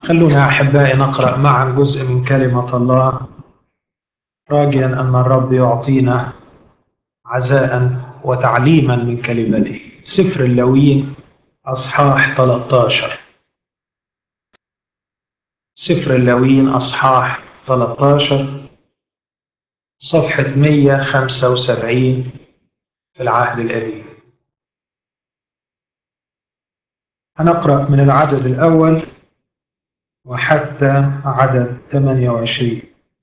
خلونا أحبائي نقرأ معا جزء من كلمة الله راجيا أن الرب يعطينا عزاء وتعليما من كلمته سفر اللوين أصحاح 13 سفر اللوين أصحاح 13 صفحة 175 في العهد القديم هنقرأ من العدد الأول وحتى عدد 28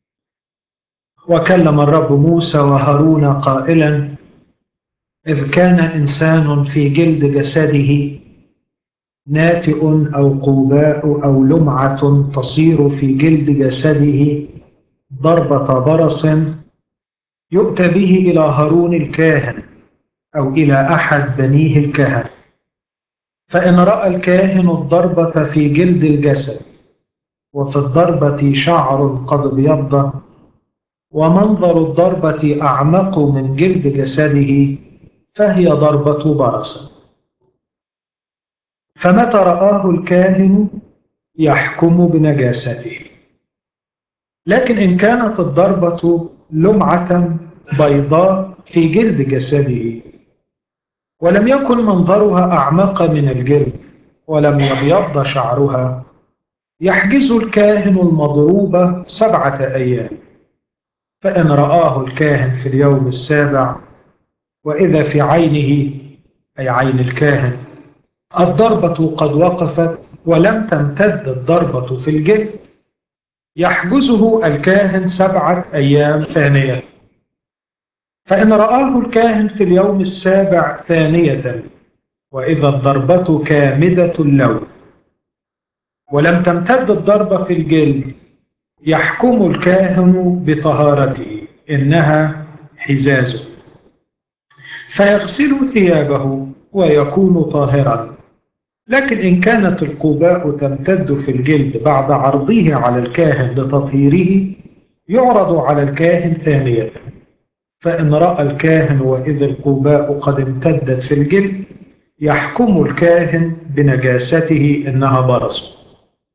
وكلم الرب موسى وهارون قائلا إذ كان إنسان في جلد جسده ناتئ أو قوباء أو لمعة تصير في جلد جسده ضربة برص يؤتى به إلى هارون الكاهن أو إلى أحد بنيه الكهنة فإن رأى الكاهن الضربة في جلد الجسد وفي الضربة شعر قد ابيض ومنظر الضربة أعمق من جلد جسده فهي ضربة برص فمتى رآه الكاهن يحكم بنجاسته لكن إن كانت الضربة لمعة بيضاء في جلد جسده ولم يكن منظرها أعمق من الجلد ولم يبيض شعرها يحجز الكاهن المضروبة سبعة أيام فإن رآه الكاهن في اليوم السابع وإذا في عينه أي عين الكاهن الضربة قد وقفت ولم تمتد الضربة في الجلد يحجزه الكاهن سبعة أيام ثانية فإن رآه الكاهن في اليوم السابع ثانية وإذا الضربة كامدة اللون ولم تمتد الضربة في الجلد يحكم الكاهن بطهارته إنها حزازه فيغسل ثيابه ويكون طاهرا لكن إن كانت القباء تمتد في الجلد بعد عرضه على الكاهن لتطهيره يعرض على الكاهن ثانية فإن رأى الكاهن وإذا القباء قد امتدت في الجلد يحكم الكاهن بنجاسته إنها برص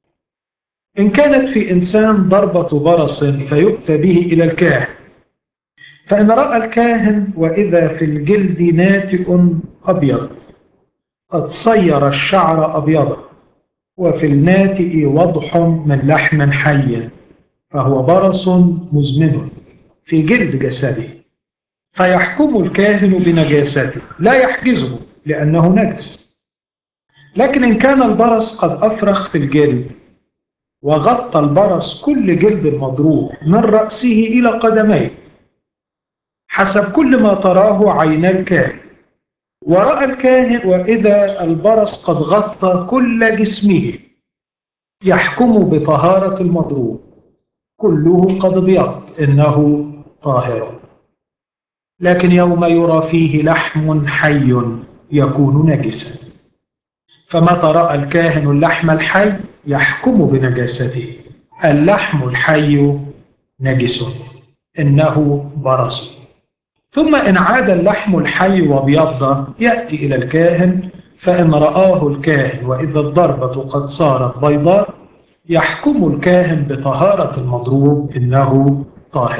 إن كانت في إنسان ضربة برص فيؤتى به إلى الكاهن فإن رأى الكاهن وإذا في الجلد ناتئ أبيض قد صير الشعر أبيضا وفي الناتئ وضح من لحم حي فهو برص مزمن في جلد جسده فيحكم الكاهن بنجاسته لا يحجزه لأنه نجس لكن إن كان البرص قد أفرخ في الجلد وغطى البرص كل جلد المضروب من رأسه إلى قدميه حسب كل ما تراه عينا الكاهن ورأى الكاهن وإذا البرص قد غطى كل جسمه يحكم بطهارة المضروب كله قد بيض إنه طاهر لكن يوم يرى فيه لحم حي يكون نجسا فمتى رأى الكاهن اللحم الحي يحكم بنجاسته اللحم الحي نجس إنه برص ثم إن عاد اللحم الحي وابيض يأتي إلى الكاهن فإن رآه الكاهن وإذا الضربة قد صارت بيضاء يحكم الكاهن بطهارة المضروب إنه طاهر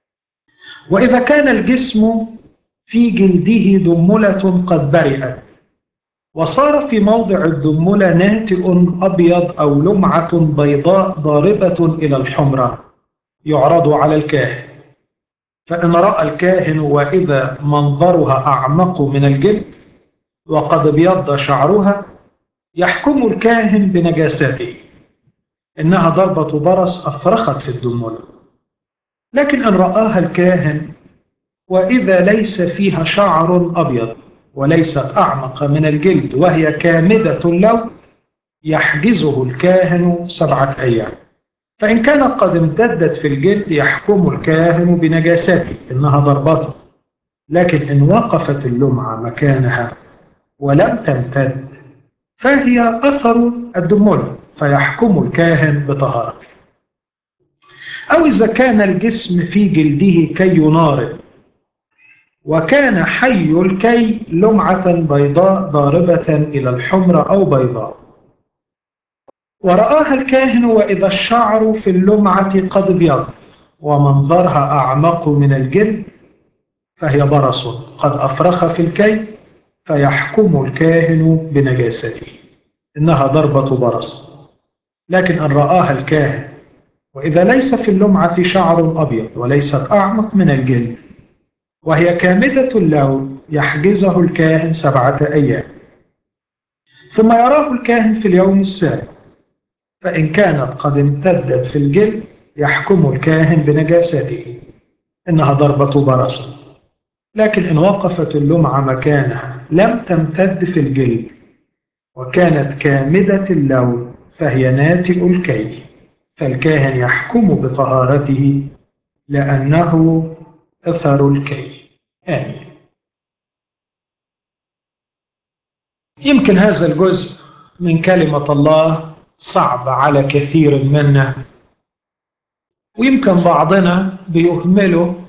وإذا كان الجسم في جلده دملة قد برئت وصار في موضع الدملة ناتئ أبيض أو لمعة بيضاء ضاربة إلى الحمرة يعرض على الكاهن فإن رأى الكاهن وإذا منظرها أعمق من الجلد وقد بيض شعرها يحكم الكاهن بنجاسته إنها ضربة برص أفرخت في الدملة لكن إن رآها الكاهن وإذا ليس فيها شعر أبيض وليست أعمق من الجلد وهي كامدة اللون يحجزه الكاهن سبعة أيام فإن كانت قد امتدت في الجلد يحكم الكاهن بنجاسته إنها ضربته لكن إن وقفت اللمعة مكانها ولم تمتد فهي أثر الدمل فيحكم الكاهن بطهارته أو إذا كان الجسم في جلده كي ينارد وكان حي الكي لمعة بيضاء ضاربة إلى الحمر أو بيضاء ورآها الكاهن وإذا الشعر في اللمعة قد ابيض ومنظرها أعمق من الجلد فهي برص قد أفرخ في الكي فيحكم الكاهن بنجاسته إنها ضربة برص لكن إن رآها الكاهن وإذا ليس في اللمعة شعر أبيض وليست أعمق من الجلد وهي كامدة اللون يحجزه الكاهن سبعة أيام ثم يراه الكاهن في اليوم السابع فإن كانت قد امتدت في الجلد يحكم الكاهن بنجاسته إنها ضربة برص لكن إن وقفت اللمعة مكانها لم تمتد في الجلد وكانت كامدة اللون فهي ناتئ الكي فالكاهن يحكم بطهارته لأنه أثر الكي آمين يمكن هذا الجزء من كلمة الله صعب على كثير منا ويمكن بعضنا بيهمله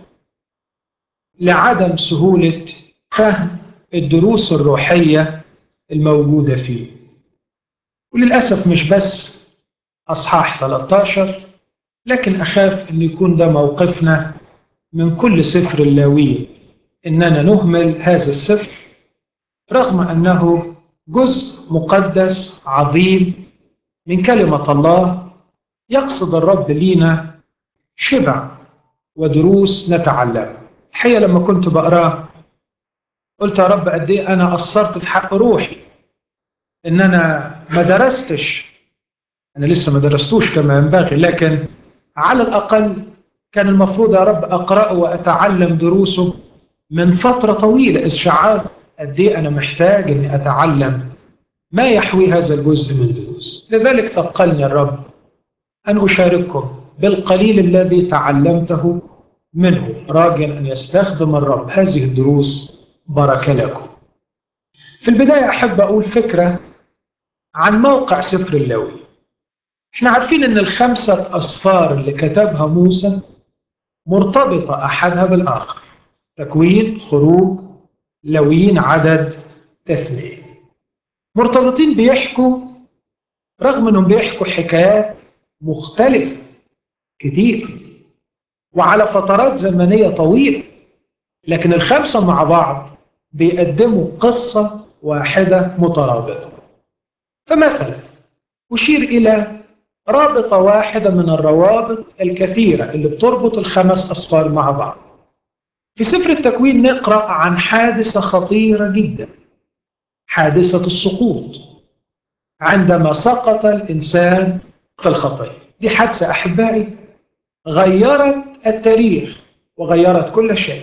لعدم سهولة فهم الدروس الروحية الموجودة فيه وللأسف مش بس أصحاح 13 لكن أخاف أن يكون ده موقفنا من كل سفر اللاوية إننا نهمل هذا السفر رغم أنه جزء مقدس عظيم من كلمة الله يقصد الرب لينا شبع ودروس نتعلم الحقيقة لما كنت بقراه قلت يا رب قد ايه انا قصرت في حق روحي ان انا ما درستش انا لسه ما درستوش كما ينبغي لكن على الاقل كان المفروض يا رب اقراه واتعلم دروسه من فتره طويله اذ شعرت قد ايه انا محتاج اني اتعلم ما يحوي هذا الجزء من دروس لذلك ثقلني الرب ان اشارككم بالقليل الذي تعلمته منه راجل ان يستخدم الرب هذه الدروس بركه لكم في البدايه احب اقول فكره عن موقع سفر اللاوي احنا عارفين ان الخمسه اصفار اللي كتبها موسى مرتبطه احدها بالاخر تكوين خروج لويين عدد تثنيه مرتبطين بيحكوا رغم انهم بيحكوا حكايات مختلفه كتير وعلى فترات زمنيه طويله لكن الخمسه مع بعض بيقدموا قصه واحده مترابطه فمثلا اشير الى رابطه واحده من الروابط الكثيره اللي بتربط الخمس اصفار مع بعض في سفر التكوين نقرا عن حادثه خطيره جدا حادثه السقوط عندما سقط الانسان في الخطيه دي حادثه احبائي غيرت التاريخ وغيرت كل شيء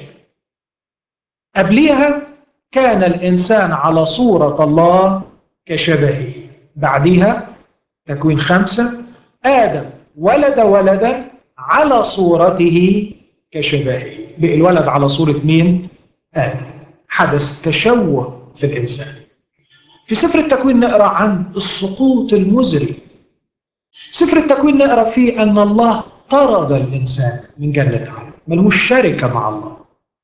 قبليها كان الانسان على صوره الله كشبهه بعديها تكوين خمسه ادم ولد ولدا على صورته كشبهه بقي الولد على صورة مين؟ آدم حدث تشوه في الإنسان في سفر التكوين نقرأ عن السقوط المزري سفر التكوين نقرأ فيه أن الله طرد الإنسان من جنة عدن ملهوش شركة مع الله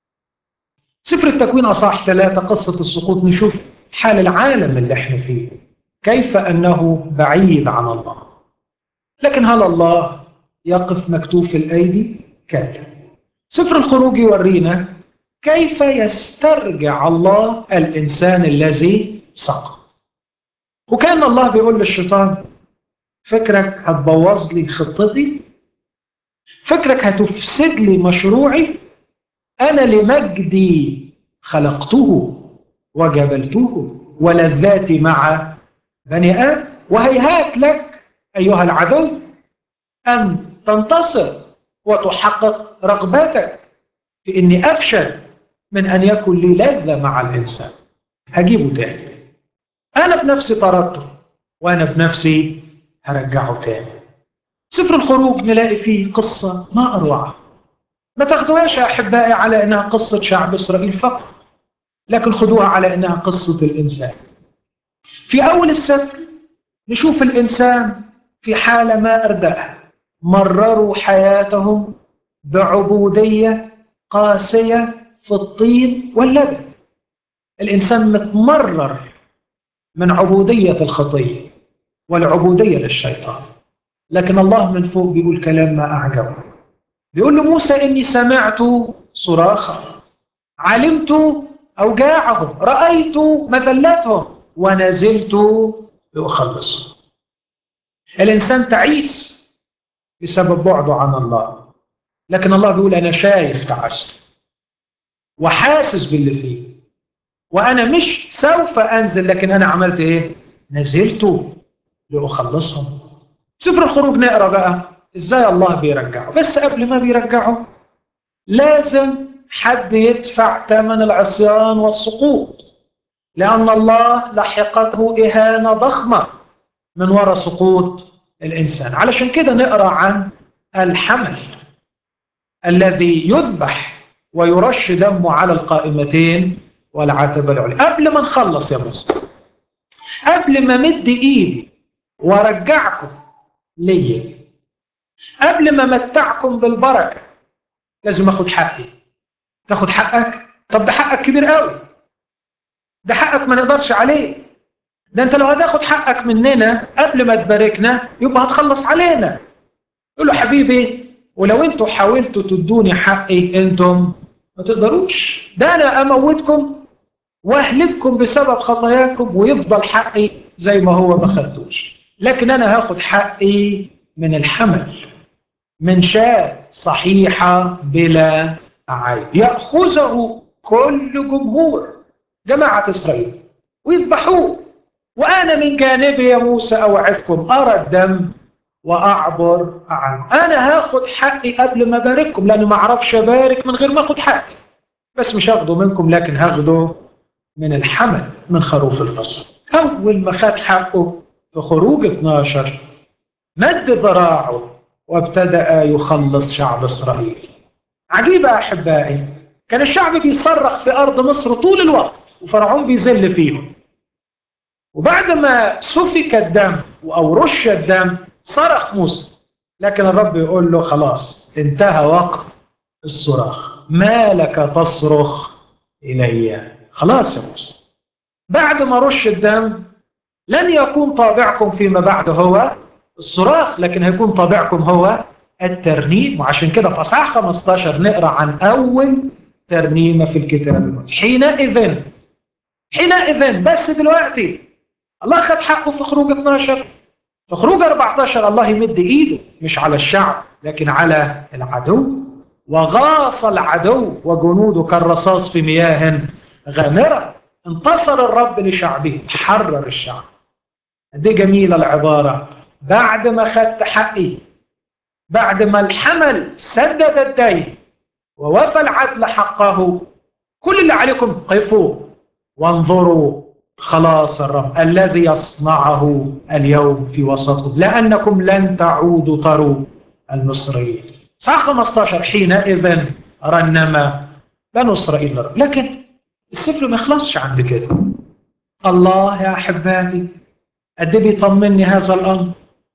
سفر التكوين أصح ثلاثة قصة السقوط نشوف حال العالم اللي احنا فيه كيف أنه بعيد عن الله لكن هل الله يقف مكتوف الأيدي؟ كلا سفر الخروج يورينا كيف يسترجع الله الإنسان الذي سقط وكان الله بيقول للشيطان فكرك هتبوظ لي خطتي فكرك هتفسد لي مشروعي أنا لمجدي خلقته وجبلته ولذاتي مع بني آدم وهيهات لك أيها العدو أن تنتصر وتحقق رغبتك في اني افشل من ان يكون لي لذه مع الانسان هجيبه تاني انا بنفسي طردته وانا بنفسي هرجعه تاني سفر الخروج نلاقي فيه قصه ما اروعها ما تاخدوهاش يا احبائي على انها قصه شعب اسرائيل فقط لكن خدوها على انها قصه الانسان في اول السفر نشوف الانسان في حاله ما ارداها مرروا حياتهم بعبودية قاسية في الطين واللبن الإنسان متمرر من عبودية الخطية والعبودية للشيطان لكن الله من فوق بيقول كلام ما أعجبه بيقول لموسى إني سمعت صراخا علمت أوجاعهم رأيت مذلتهم ونزلت لأخلصهم الإنسان تعيس بسبب بعده عن الله لكن الله بيقول أنا شايف تعست وحاسس باللي فيه وأنا مش سوف أنزل لكن أنا عملت إيه؟ نزلت لأخلصهم سفر الخروج نقرأ بقى إزاي الله بيرجعه بس قبل ما بيرجعه لازم حد يدفع ثمن العصيان والسقوط لأن الله لحقته إهانة ضخمة من وراء سقوط الإنسان علشان كده نقرأ عن الحمل الذي يذبح ويرش دمه على القائمتين والعتبة العليا قبل ما نخلص يا موسى قبل ما مد ايدي وارجعكم ليا قبل ما متعكم بالبركه لازم اخد حقي تاخد حقك طب ده حقك كبير قوي ده حقك ما نقدرش عليه ده انت لو هتاخد حقك مننا قبل ما تباركنا يبقى هتخلص علينا يقول له حبيبي ولو انتوا حاولتوا تدوني حقي انتم ما تقدروش ده انا اموتكم واهلككم بسبب خطاياكم ويفضل حقي زي ما هو ما خدتوش لكن انا هاخد حقي من الحمل من شاة صحيحة بلا عيب يأخذه كل جمهور جماعة إسرائيل ويذبحوه وأنا من جانبي يا موسى أوعدكم أرى الدم وأعبر عنه أنا هاخد حقي قبل ما أبارككم لأني ما أعرفش أبارك من غير ما أخد حقي بس مش هاخده منكم لكن هاخده من الحمل من خروف الفصل أول ما خد حقه في خروج 12 مد ذراعه وابتدأ يخلص شعب إسرائيل عجيبة يا أحبائي كان الشعب بيصرخ في أرض مصر طول الوقت وفرعون بيذل فيهم وبعد ما سفك الدم أو رش الدم صرخ موسى لكن الرب يقول له خلاص انتهى وقت الصراخ ما لك تصرخ إلي خلاص يا موسى بعد ما رش الدم لن يكون طابعكم فيما بعد هو الصراخ لكن هيكون طابعكم هو الترنيم وعشان كده في اصحاح 15 نقرا عن اول ترنيمه في الكتاب المقدس حينئذ حينئذ بس دلوقتي الله خد حقه في خروج 12 في خروج 14 الله يمد ايده مش على الشعب لكن على العدو وغاص العدو وجنوده كالرصاص في مياه غامره انتصر الرب لشعبه حرر الشعب دي جميله العباره بعد ما خدت حقي بعد ما الحمل سدد الدين ووفى العدل حقه كل اللي عليكم قفوا وانظروا خلاص الرب الذي يصنعه اليوم في وسطكم لأنكم لن تعودوا تروا المصريين صح 15 حينئذ رنم بنو إسرائيل الرب لكن السفر ما يخلصش عند كده الله يا أحبائي قد بيطمني هذا الأمر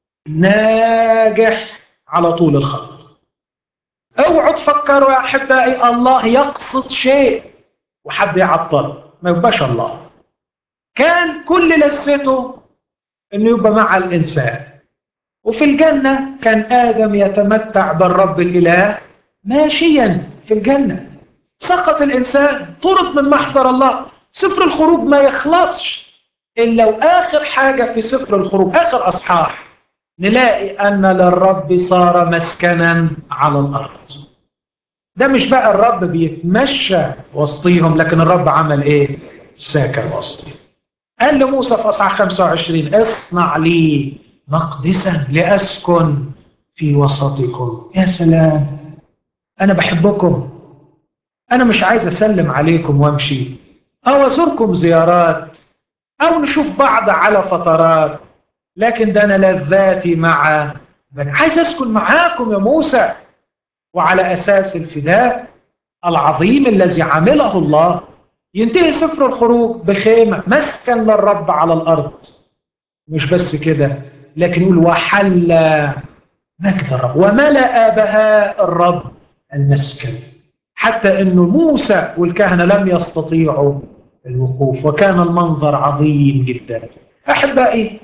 ناجح على طول الخط اوعوا تفكروا يا احبائي الله يقصد شيء وحب يعطل ما يبقاش الله كان كل لذته انه يبقى مع الانسان وفي الجنه كان ادم يتمتع بالرب الاله ماشيا في الجنه سقط الانسان طرد من محضر الله سفر الخروج ما يخلصش الا واخر حاجه في سفر الخروج اخر اصحاح نلاقي أن للرب صار مسكنا على الأرض ده مش بقى الرب بيتمشى وسطيهم لكن الرب عمل إيه؟ ساكن وسطيهم قال لموسى في أصحاح 25 اصنع لي مقدسا لأسكن في وسطكم يا سلام أنا بحبكم أنا مش عايز أسلم عليكم وأمشي أو أزوركم زيارات أو نشوف بعض على فترات لكن ده انا لذاتي مع بني عايز اسكن معاكم يا موسى وعلى اساس الفداء العظيم الذي عمله الله ينتهي سفر الخروج بخيمه مسكن للرب على الارض مش بس كده لكن يقول وحل مجد الرب وملأ بهاء الرب المسكن حتى انه موسى والكهنه لم يستطيعوا الوقوف وكان المنظر عظيم جدا احبائي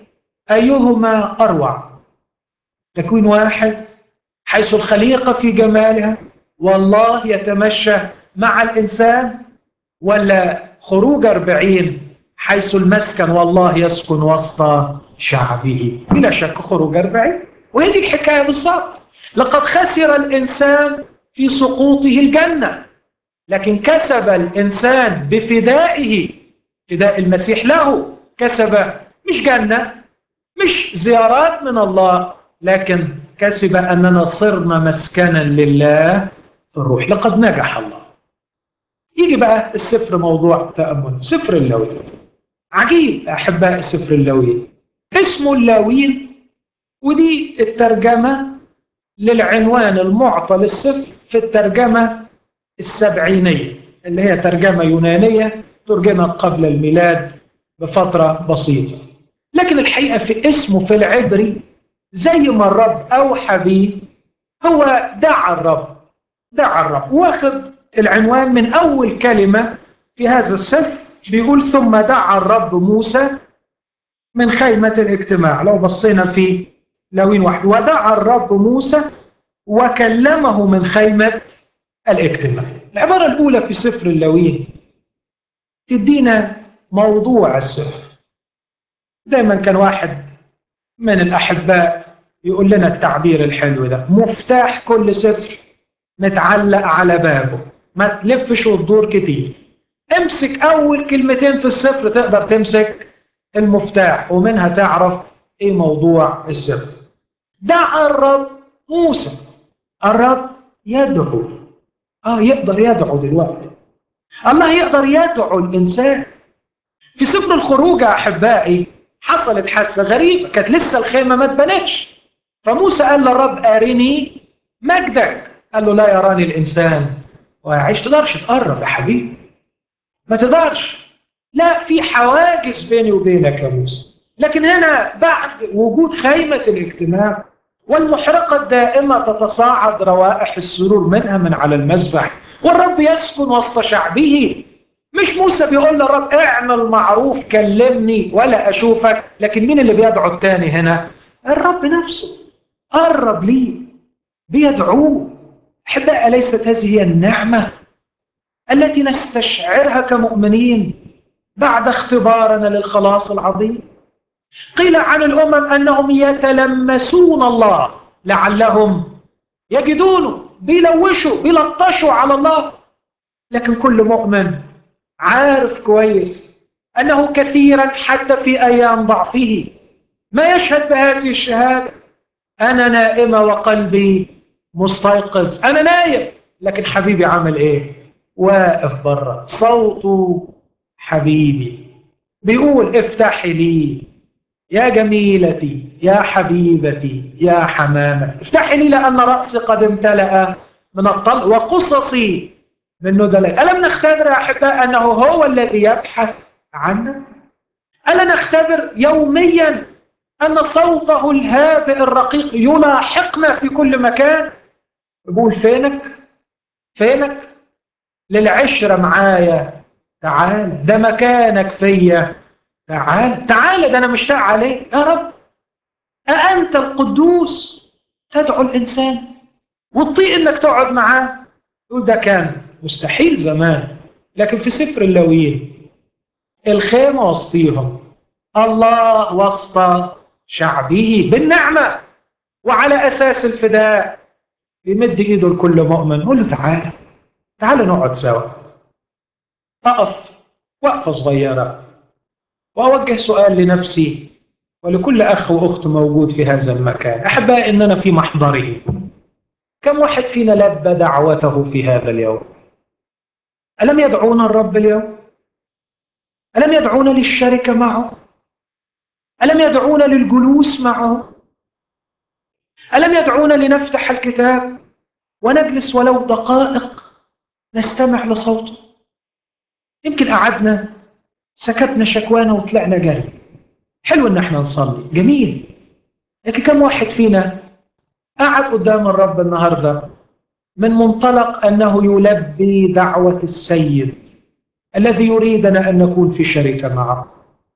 أيهما أروع تكوين واحد حيث الخليقة في جمالها والله يتمشى مع الإنسان ولا خروج أربعين حيث المسكن والله يسكن وسط شعبه بلا شك خروج أربعين وهي دي الحكاية بالظبط لقد خسر الإنسان في سقوطه الجنة لكن كسب الإنسان بفدائه فداء المسيح له كسب مش جنة مش زيارات من الله لكن كسب أننا صرنا مسكنا لله في الروح لقد نجح الله يجي بقى السفر موضوع تأمل سفر اللاويين عجيب أحباء سفر اللاويين اسمه اللاويين ودي الترجمة للعنوان المعطى للسفر في الترجمة السبعينية اللي هي ترجمة يونانية ترجمت قبل الميلاد بفترة بسيطة لكن الحقيقة في اسمه في العبري زي ما الرب أوحى به هو دعا الرب دعا الرب واخد العنوان من أول كلمة في هذا السفر بيقول ثم دعا الرب موسى من خيمة الاجتماع لو بصينا في لوين واحد ودعا الرب موسى وكلمه من خيمة الاجتماع العبارة الأولى في سفر اللوين تدينا موضوع السفر دايما كان واحد من الأحباء يقول لنا التعبير الحلو ده مفتاح كل سفر متعلق على بابه ما تلفش وتدور كتير امسك أول كلمتين في السفر تقدر تمسك المفتاح ومنها تعرف ايه موضوع السفر دعا الرب موسى الرب يدعو اه يقدر يدعو دلوقتي الله يقدر يدعو الانسان في سفر الخروج يا احبائي حصلت حادثه غريبه كانت لسه الخيمه ما اتبنتش فموسى قال للرب ارني مجدك قال له لا يراني الانسان ويعيش تقدرش تقرب يا حبيبي ما تقدرش لا في حواجز بيني وبينك يا موسى لكن هنا بعد وجود خيمه الاجتماع والمحرقة الدائمة تتصاعد روائح السرور منها من على المذبح والرب يسكن وسط شعبه مش موسى بيقول للرب اعمل معروف كلمني ولا أشوفك لكن مين اللي بيدعو التاني هنا الرب نفسه قرب ليه بيدعوه أحباء أليست هذه هي النعمة التي نستشعرها كمؤمنين بعد اختبارنا للخلاص العظيم قيل عن الأمم أنهم يتلمسون الله لعلهم يجدونه بيلوشوا بيلطشوا على الله لكن كل مؤمن عارف كويس أنه كثيرا حتى في أيام ضعفه ما يشهد بهذه الشهادة أنا نائمة وقلبي مستيقظ أنا نايم لكن حبيبي عمل إيه واقف بره صوته حبيبي بيقول افتحي لي يا جميلتي يا حبيبتي يا حمامة افتحي لي لأن رأسي قد امتلأ من الطلق وقصصي من ندلة ألم نختبر يا أحباء أنه هو الذي يبحث عنا ألا نختبر يوميا أن صوته الهادئ الرقيق يلاحقنا في كل مكان يقول فينك فينك للعشرة معايا تعال ده مكانك فيا تعال تعال ده أنا مشتاق عليك يا رب أأنت القدوس تدعو الإنسان وتطيق إنك تقعد معاه يقول ده كان مستحيل زمان لكن في سفر اللاويين الخيمة وسطيهم الله وسط شعبه بالنعمة وعلى أساس الفداء يمد إيده لكل مؤمن يقول له تعال تعال نقعد سوا أقف وقفة صغيرة وأوجه سؤال لنفسي ولكل أخ وأخت موجود في هذا المكان أحبائي إننا في محضره كم واحد فينا لبى دعوته في هذا اليوم ألم يدعونا الرب اليوم ألم يدعونا للشركة معه ألم يدعونا للجلوس معه ألم يدعونا لنفتح الكتاب ونجلس ولو دقائق نستمع لصوته يمكن قعدنا سكتنا شكوانا وطلعنا جري حلو ان احنا نصلي جميل لكن كم واحد فينا قعد قدام الرب النهارده من منطلق انه يلبي دعوه السيد الذي يريدنا ان نكون في شركه معه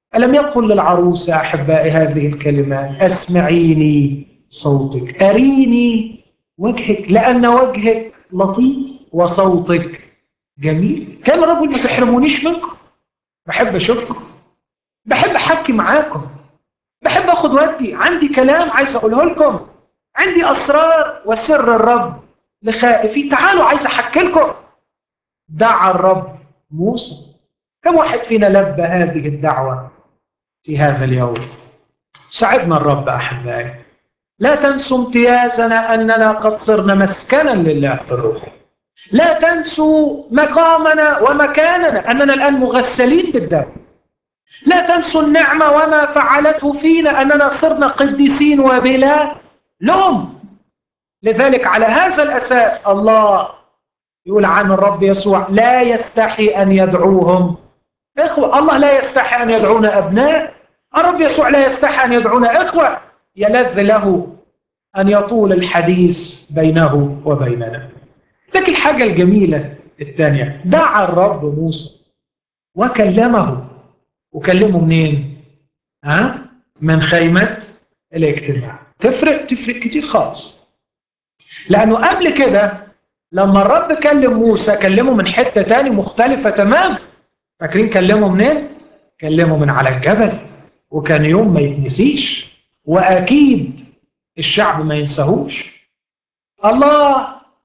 ألم يقل للعروس يا أحبائي هذه الكلمات أسمعيني صوتك أريني وجهك لأن وجهك لطيف وصوتك جميل كان رجل ما تحرمونيش منكم بحب أشوفكم بحب أحكي معاكم بحب أخد ودي عندي كلام عايز أقوله لكم عندي أسرار وسر الرب لخائفين تعالوا عايز أحكي لكم دعا الرب موسى كم واحد فينا لبى هذه الدعوة في هذا اليوم ساعدنا الرب أحبائي لا تنسوا امتيازنا أننا قد صرنا مسكنا لله في الروح لا تنسوا مقامنا ومكاننا أننا الآن مغسلين بالدم لا تنسوا النعمة وما فعلته فينا أننا صرنا قديسين وبلا لوم لذلك على هذا الأساس الله يقول عن الرب يسوع لا يستحي أن يدعوهم إخوة الله لا يستحي أن يدعونا أبناء الرب يسوع لا يستحي أن يدعونا إخوة يلذ له أن يطول الحديث بينه وبيننا لكن الحاجة الجميلة الثانية دعا الرب موسى وكلمه وكلمه منين؟ ها؟ من خيمة الاجتماع تفرق تفرق كتير خالص لأنه قبل كده لما الرب كلم موسى كلمه من حتة تاني مختلفة تمام فاكرين كلمه منين؟ كلمه من على الجبل وكان يوم ما يتنسيش وأكيد الشعب ما ينساهوش الله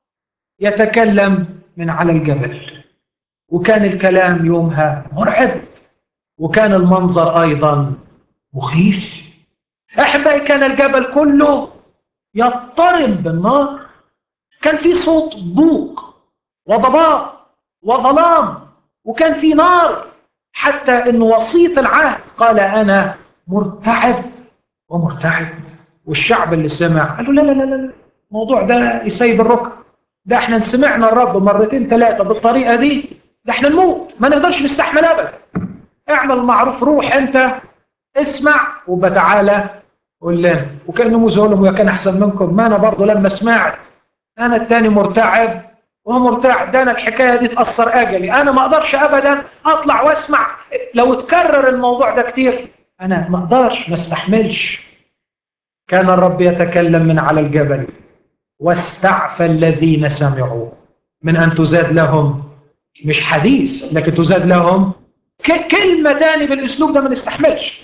يتكلم من على الجبل وكان الكلام يومها مرعب وكان المنظر أيضا مخيف أحبائي كان الجبل كله يضطرب بالنار كان في صوت بوق وضباب وظلام وكان في نار حتى ان وسيط العهد قال انا مرتعب ومرتعب والشعب اللي سمع قالوا لا لا لا لا الموضوع ده يسيب الركب ده احنا سمعنا الرب مرتين ثلاثه بالطريقه دي ده احنا نموت ما نقدرش نستحمل ابدا اعمل معروف روح انت اسمع وبتعالى قول لنا وكان موسى يقول لهم كان احسن منكم ما انا برضه لما سمعت انا الثاني مرتعب وهو مرتعب ده انا الحكايه دي تاثر اجلي انا ما اقدرش ابدا اطلع واسمع لو تكرر الموضوع ده كتير انا ما اقدرش ما استحملش كان الرب يتكلم من على الجبل واستعفى الذين سمعوا من ان تزاد لهم مش حديث لكن تزاد لهم كلمه تاني بالاسلوب ده ما نستحملش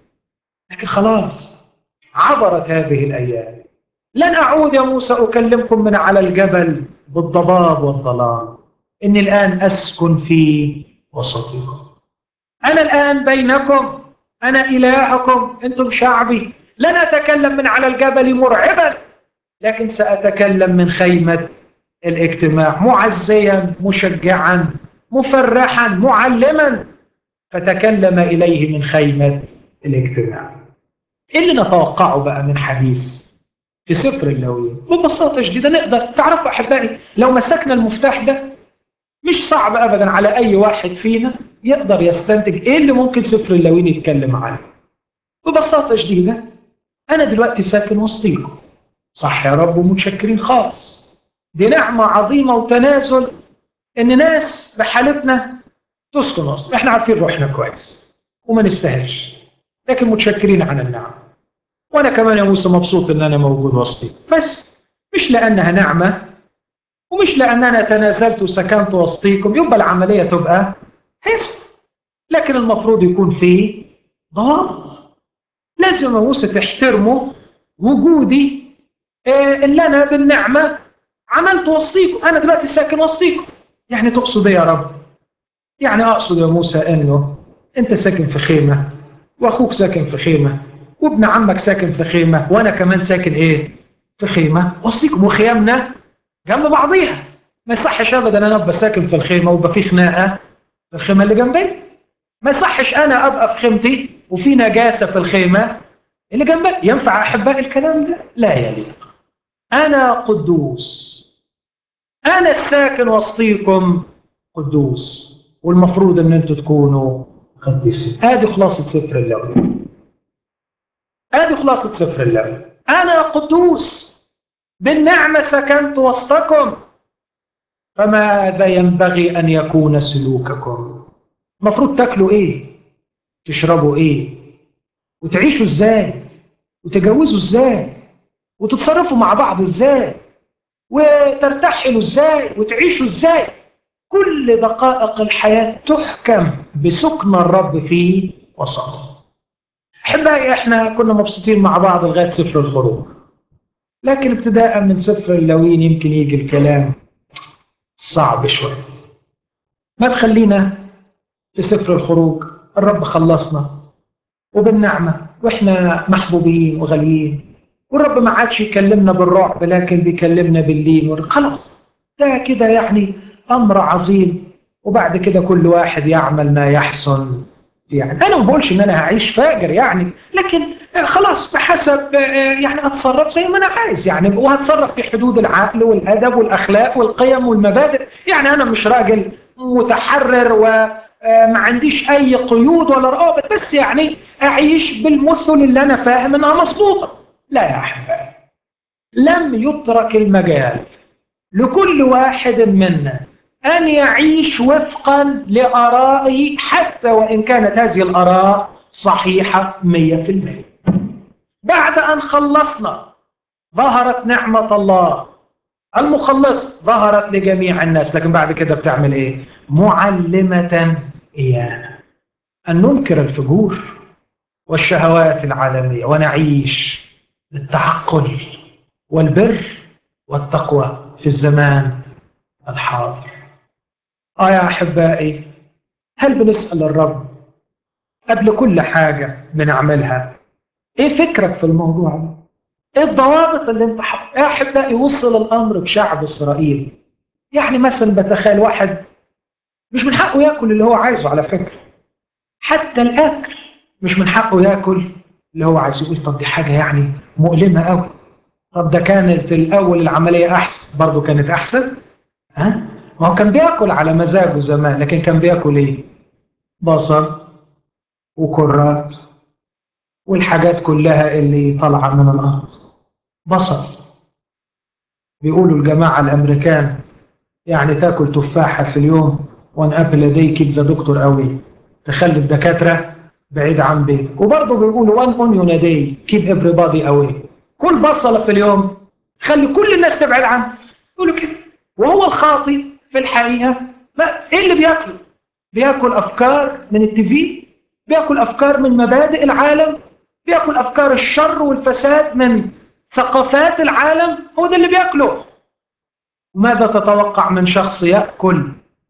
لكن خلاص عبرت هذه الايام لن أعود يا موسى أكلمكم من على الجبل بالضباب والظلام إني الآن أسكن في وسطكم أنا الآن بينكم أنا إلهكم أنتم شعبي لن أتكلم من على الجبل مرعبا لكن سأتكلم من خيمة الاجتماع معزيا مشجعا مفرحا معلما فتكلم إليه من خيمة الاجتماع إيه اللي نتوقعه بقى من حديث في سفر اللاويين ببساطة شديدة نقدر تعرفوا أحبائي لو مسكنا المفتاح ده مش صعب أبدا على أي واحد فينا يقدر يستنتج إيه اللي ممكن سفر اللاويين يتكلم عنه ببساطة شديدة أنا دلوقتي ساكن وسطيكم صح يا رب ومتشكرين خالص دي نعمة عظيمة وتنازل إن ناس بحالتنا تسكن وسط إحنا عارفين روحنا كويس وما نستاهلش لكن متشكرين عن النعم وانا كمان يا موسى مبسوط ان انا موجود وسطي بس مش لانها نعمه ومش لان انا تنازلت وسكنت وسطيكم يبقى العمليه تبقى حس لكن المفروض يكون في ضابط لازم يا موسى تحترموا وجودي اللي انا بالنعمه عملت وسطيكم انا دلوقتي ساكن وسطيكم يعني تقصد ايه يا رب يعني اقصد يا موسى انه انت ساكن في خيمه واخوك ساكن في خيمه وابن عمك ساكن في خيمة وأنا كمان ساكن إيه؟ في خيمة وسطيكم وخيامنا جنب بعضيها ما يصحش أبدا أنا أبقى ساكن في الخيمة ويبقى في خناقة في الخيمة اللي جنبي ما يصحش أنا أبقى في خيمتي وفي نجاسة في الخيمة اللي جنبي ينفع أحبائي الكلام ده؟ لا يليق أنا قدوس أنا الساكن وسطيكم قدوس والمفروض أن أنتم تكونوا قديسين هذه خلاصة سفر اللوم هذه خلاصة سفر الله أنا قدوس بالنعمة سكنت وسطكم فماذا ينبغي أن يكون سلوككم مفروض تاكلوا إيه تشربوا ايه وتعيشوا ازاي وتجوزوا ازاي وتتصرفوا مع بعض ازاي وترتحلوا ازاي وتعيشوا ازاي كل دقائق الحياة تحكم بسكن الرب في وسطها احبائي احنا كنا مبسوطين مع بعض لغايه سفر الخروج لكن ابتداء من سفر اللوين يمكن يجي الكلام صعب شوي ما تخلينا في سفر الخروج الرب خلصنا وبالنعمه واحنا محبوبين وغاليين والرب ما عادش يكلمنا بالرعب لكن بيكلمنا باللين خلاص ده كده يعني امر عظيم وبعد كده كل واحد يعمل ما يحسن يعني انا ما بقولش ان انا هعيش فاجر يعني لكن خلاص بحسب يعني اتصرف زي ما انا عايز يعني وهتصرف في حدود العقل والادب والاخلاق والقيم والمبادئ يعني انا مش راجل متحرر وما عنديش اي قيود ولا روابط بس يعني اعيش بالمثل اللي انا فاهم انها مظبوطه لا يا احبائي لم يترك المجال لكل واحد منا أن يعيش وفقا لآرائه حتى وإن كانت هذه الآراء صحيحة مية في المية بعد أن خلصنا ظهرت نعمة الله المخلص ظهرت لجميع الناس لكن بعد كده بتعمل إيه معلمة إيانا أن ننكر الفجور والشهوات العالمية ونعيش للتعقل والبر والتقوى في الزمان الحاضر آه يا أحبائي هل بنسأل الرب قبل كل حاجة بنعملها إيه فكرك في الموضوع ده؟ إيه الضوابط اللي أنت حط يا أحبائي وصل الأمر بشعب إسرائيل يعني مثلا بتخيل واحد مش من حقه ياكل اللي هو عايزه على فكرة حتى الأكل مش من حقه ياكل اللي هو عايزه يقول طب دي حاجة يعني مؤلمة قوي طب ده كانت الأول العملية أحسن برضه كانت أحسن ها ما هو كان بياكل على مزاجه زمان لكن كان بياكل ايه بصل وكرات والحاجات كلها اللي طالعه من الارض بصل بيقولوا الجماعه الامريكان يعني تاكل تفاحه في اليوم وان ابل دي كيب ذا دكتور قوي تخلي الدكاتره بعيد عن بيتك وبرضه بيقولوا وان اونيون داي كيب everybody away كل بصله في اليوم خلي كل الناس تبعد عنه يقولوا كده وهو الخاطي في الحقيقة ما ايه اللي بياكله بياكل افكار من التي في بياكل افكار من مبادئ العالم بياكل افكار الشر والفساد من ثقافات العالم هو ده اللي بياكله ماذا تتوقع من شخص ياكل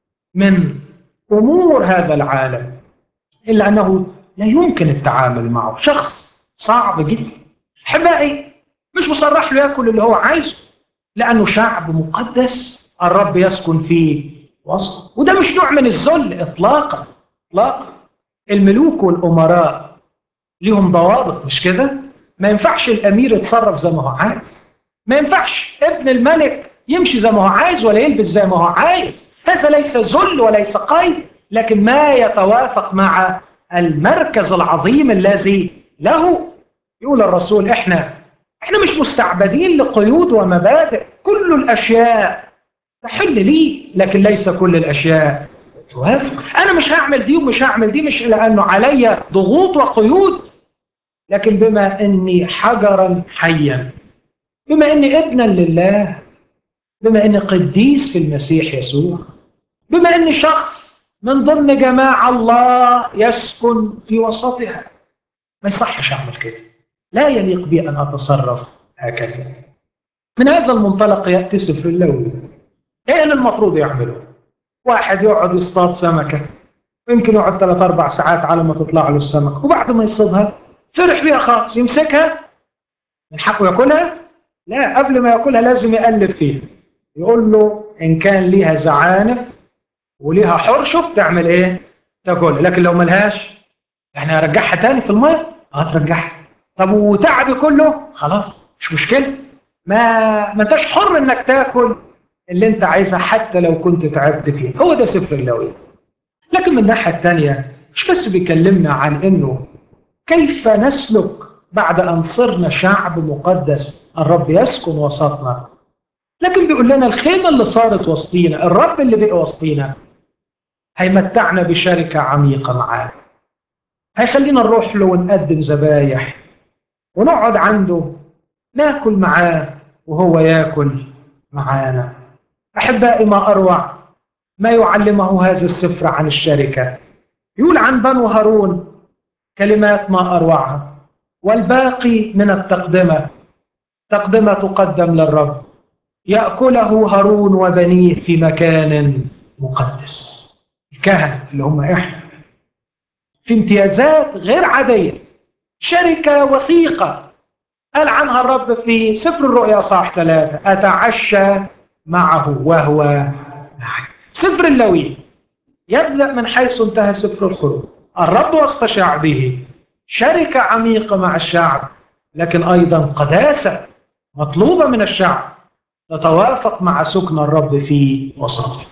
من امور هذا العالم الا انه لا يمكن التعامل معه شخص صعب جدا احبائي مش مصرح له ياكل اللي هو عايزه لانه شعب مقدس الرب يسكن في وسط وده مش نوع من الذل اطلاقا اطلاقا الملوك والامراء ليهم ضوابط مش كده ما ينفعش الامير يتصرف زي ما هو عايز ما ينفعش ابن الملك يمشي زي ما هو عايز ولا يلبس زي ما هو عايز هذا ليس ذل وليس قيد لكن ما يتوافق مع المركز العظيم الذي له يقول الرسول احنا احنا مش مستعبدين لقيود ومبادئ كل الاشياء تحل لي لكن ليس كل الاشياء توافق انا مش هعمل دي ومش هعمل دي مش لانه علي ضغوط وقيود لكن بما اني حجرا حيا بما اني ابنا لله بما اني قديس في المسيح يسوع بما اني شخص من ضمن جماعة الله يسكن في وسطها ما يصحش اعمل كده لا يليق بي ان اتصرف هكذا من هذا المنطلق ياتي سفر اللوي ايه اللي المفروض يعمله واحد يقعد يصطاد سمكه ويمكن يقعد ثلاث اربع ساعات على ما تطلع له السمك وبعد ما يصطادها فرح بيها خالص يمسكها من حقه ياكلها لا قبل ما ياكلها لازم يقلب فيها يقول له ان كان ليها زعانف وليها حرشف تعمل ايه تاكلها لكن لو ملهاش يعني هرجعها تاني في الميه اه ترجعها طب وتعبي كله خلاص مش مشكله ما ما انتش حر انك تاكل اللي انت عايزها حتى لو كنت تعبت فيها هو ده سفر اللوي لكن من الناحيه الثانيه مش بس بيكلمنا عن انه كيف نسلك بعد ان صرنا شعب مقدس الرب يسكن وسطنا لكن بيقول لنا الخيمه اللي صارت وسطينا الرب اللي بقى وسطينا هيمتعنا بشركه عميقه معاه هيخلينا نروح له ونقدم ذبايح ونقعد عنده ناكل معاه وهو ياكل معانا احبائي ما اروع ما يعلمه هذا السفر عن الشركه يقول عن بنو هارون كلمات ما اروعها والباقي من التقدمه تقدمه تقدم للرب ياكله هارون وبنيه في مكان مقدس الكهنه اللي هم احنا في امتيازات غير عاديه شركه وثيقه قال عنها الرب في سفر الرؤيا صح ثلاثة أتعشى معه وهو معي سفر اللوي يبدأ من حيث انتهى سفر الخروج الرب وسط شعبه شركة عميقة مع الشعب لكن أيضا قداسة مطلوبة من الشعب تتوافق مع سكن الرب في وسطه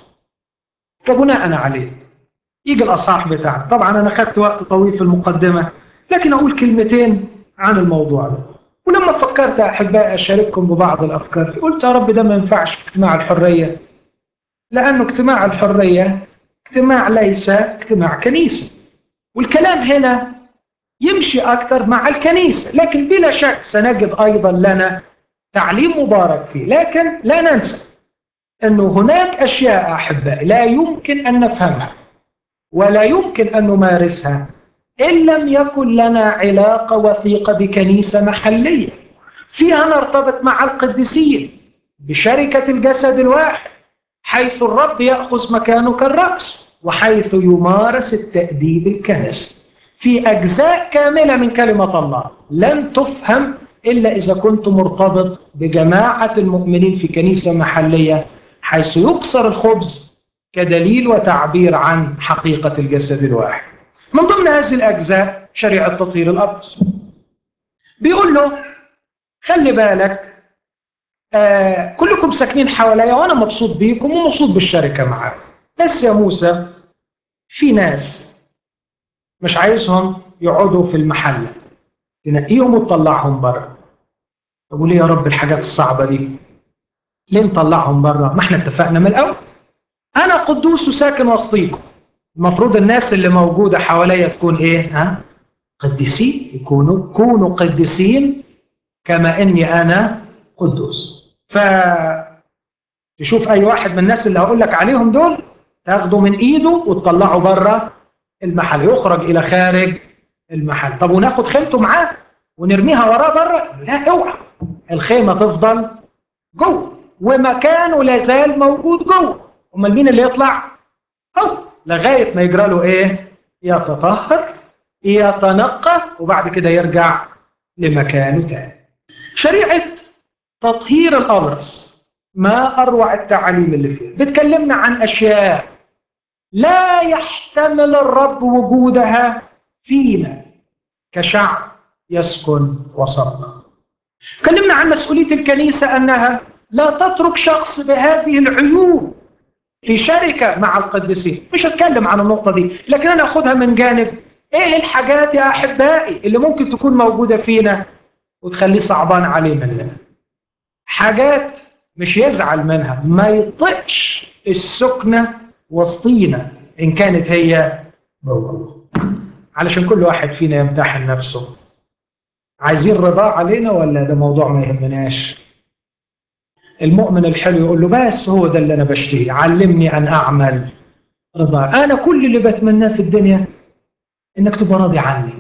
فبناء عليه يجي الأصحاح بتاعنا طبعا أنا خدت وقت طويل في المقدمة لكن أقول كلمتين عن الموضوع ده ولما فكرت أحبائي أشارككم ببعض الأفكار قلت يا رب ده ما ينفعش في اجتماع الحرية لأنه اجتماع الحرية اجتماع ليس اجتماع كنيسة والكلام هنا يمشي أكثر مع الكنيسة لكن بلا شك سنجد أيضا لنا تعليم مبارك فيه لكن لا ننسى أنه هناك أشياء أحبائي لا يمكن أن نفهمها ولا يمكن أن نمارسها إن لم يكن لنا علاقة وثيقة بكنيسة محلية فيها نرتبط مع القديسين بشركة الجسد الواحد حيث الرب يأخذ مكانه كالرأس وحيث يمارس التأديب الكنسي في أجزاء كاملة من كلمة الله لن تفهم إلا إذا كنت مرتبط بجماعة المؤمنين في كنيسة محلية حيث يكسر الخبز كدليل وتعبير عن حقيقة الجسد الواحد من ضمن هذه الأجزاء شريعة تطهير الأقصى بيقول له خلي بالك آه كلكم ساكنين حواليا وأنا مبسوط بيكم ومبسوط بالشركة معاكم بس يا موسى في ناس مش عايزهم يقعدوا في المحلة تنقيهم وتطلعهم بره طب وليه يا رب الحاجات الصعبة دي ليه نطلعهم بره ما احنا اتفقنا من الأول أنا قدوس وساكن وسطيكم المفروض الناس اللي موجودة حواليا تكون إيه؟ ها؟ قديسين يكونوا كونوا قديسين كما إني أنا قدوس ف تشوف أي واحد من الناس اللي هقول لك عليهم دول تاخده من إيده وتطلعه بره المحل يخرج إلى خارج المحل طب وناخد خيمته معاه ونرميها وراه بره لا اوعى الخيمة تفضل جوه ومكانه لازال موجود جوه امال مين اللي يطلع؟ هو لغايه ما يجرى له ايه؟ يتطهر يتنقى وبعد كده يرجع لمكانه تاني. شريعه تطهير الابرص ما اروع التعاليم اللي فيها بتكلمنا عن اشياء لا يحتمل الرب وجودها فينا كشعب يسكن وسطنا. تكلمنا عن مسؤوليه الكنيسه انها لا تترك شخص بهذه العيوب في شركة مع القديسين مش هتكلم عن النقطة دي لكن أنا أخدها من جانب إيه الحاجات يا أحبائي اللي ممكن تكون موجودة فينا وتخليه صعبان عليه مننا حاجات مش يزعل منها ما يطقش السكنة وسطينا إن كانت هي موجودة علشان كل واحد فينا يمتحن نفسه عايزين رضا علينا ولا ده موضوع ما يهمناش المؤمن الحلو يقول له بس هو ده اللي انا بشتهي علمني ان اعمل رضا انا كل اللي بتمناه في الدنيا انك تبقى راضي عني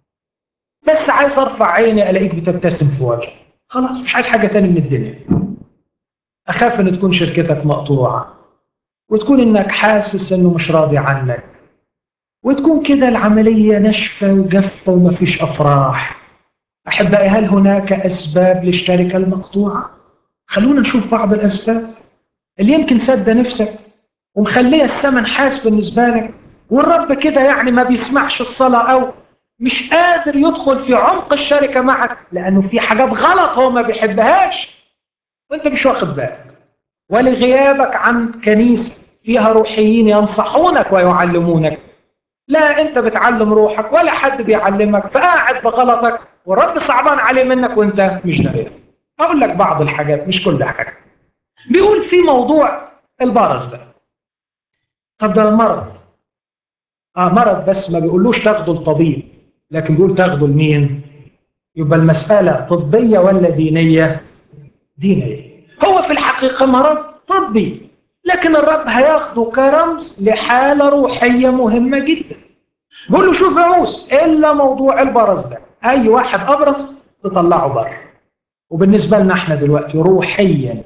بس عايز ارفع عيني الاقيك بتبتسم في وجهي خلاص مش عايز حاجه تاني من الدنيا اخاف ان تكون شركتك مقطوعه وتكون انك حاسس انه مش راضي عنك وتكون كده العمليه ناشفه وجافه ومفيش افراح احبائي هل هناك اسباب للشركه المقطوعه خلونا نشوف بعض الأسباب اللي يمكن سد نفسك ومخليه الثمن حاس بالنسبة لك والرب كده يعني ما بيسمعش الصلاة أو مش قادر يدخل في عمق الشركة معك لأنه في حاجات غلط هو ما بيحبهاش وأنت مش واخد بالك ولغيابك عن كنيسة فيها روحيين ينصحونك ويعلمونك لا أنت بتعلم روحك ولا حد بيعلمك فقاعد بغلطك والرب صعبان عليه منك وأنت مش داري أقول لك بعض الحاجات مش كل حاجة بيقول في موضوع البرص ده طب ده مرض آه مرض بس ما بيقولوش تاخده الطبيب لكن بيقول تاخده لمين يبقى المسألة طبية ولا دينية دينية هو في الحقيقة مرض طبي لكن الرب هياخده كرمز لحالة روحية مهمة جدا بقول له شوف يا موسى إلا موضوع البرص ده أي واحد أبرص تطلعه بره وبالنسبة لنا احنا دلوقتي روحيا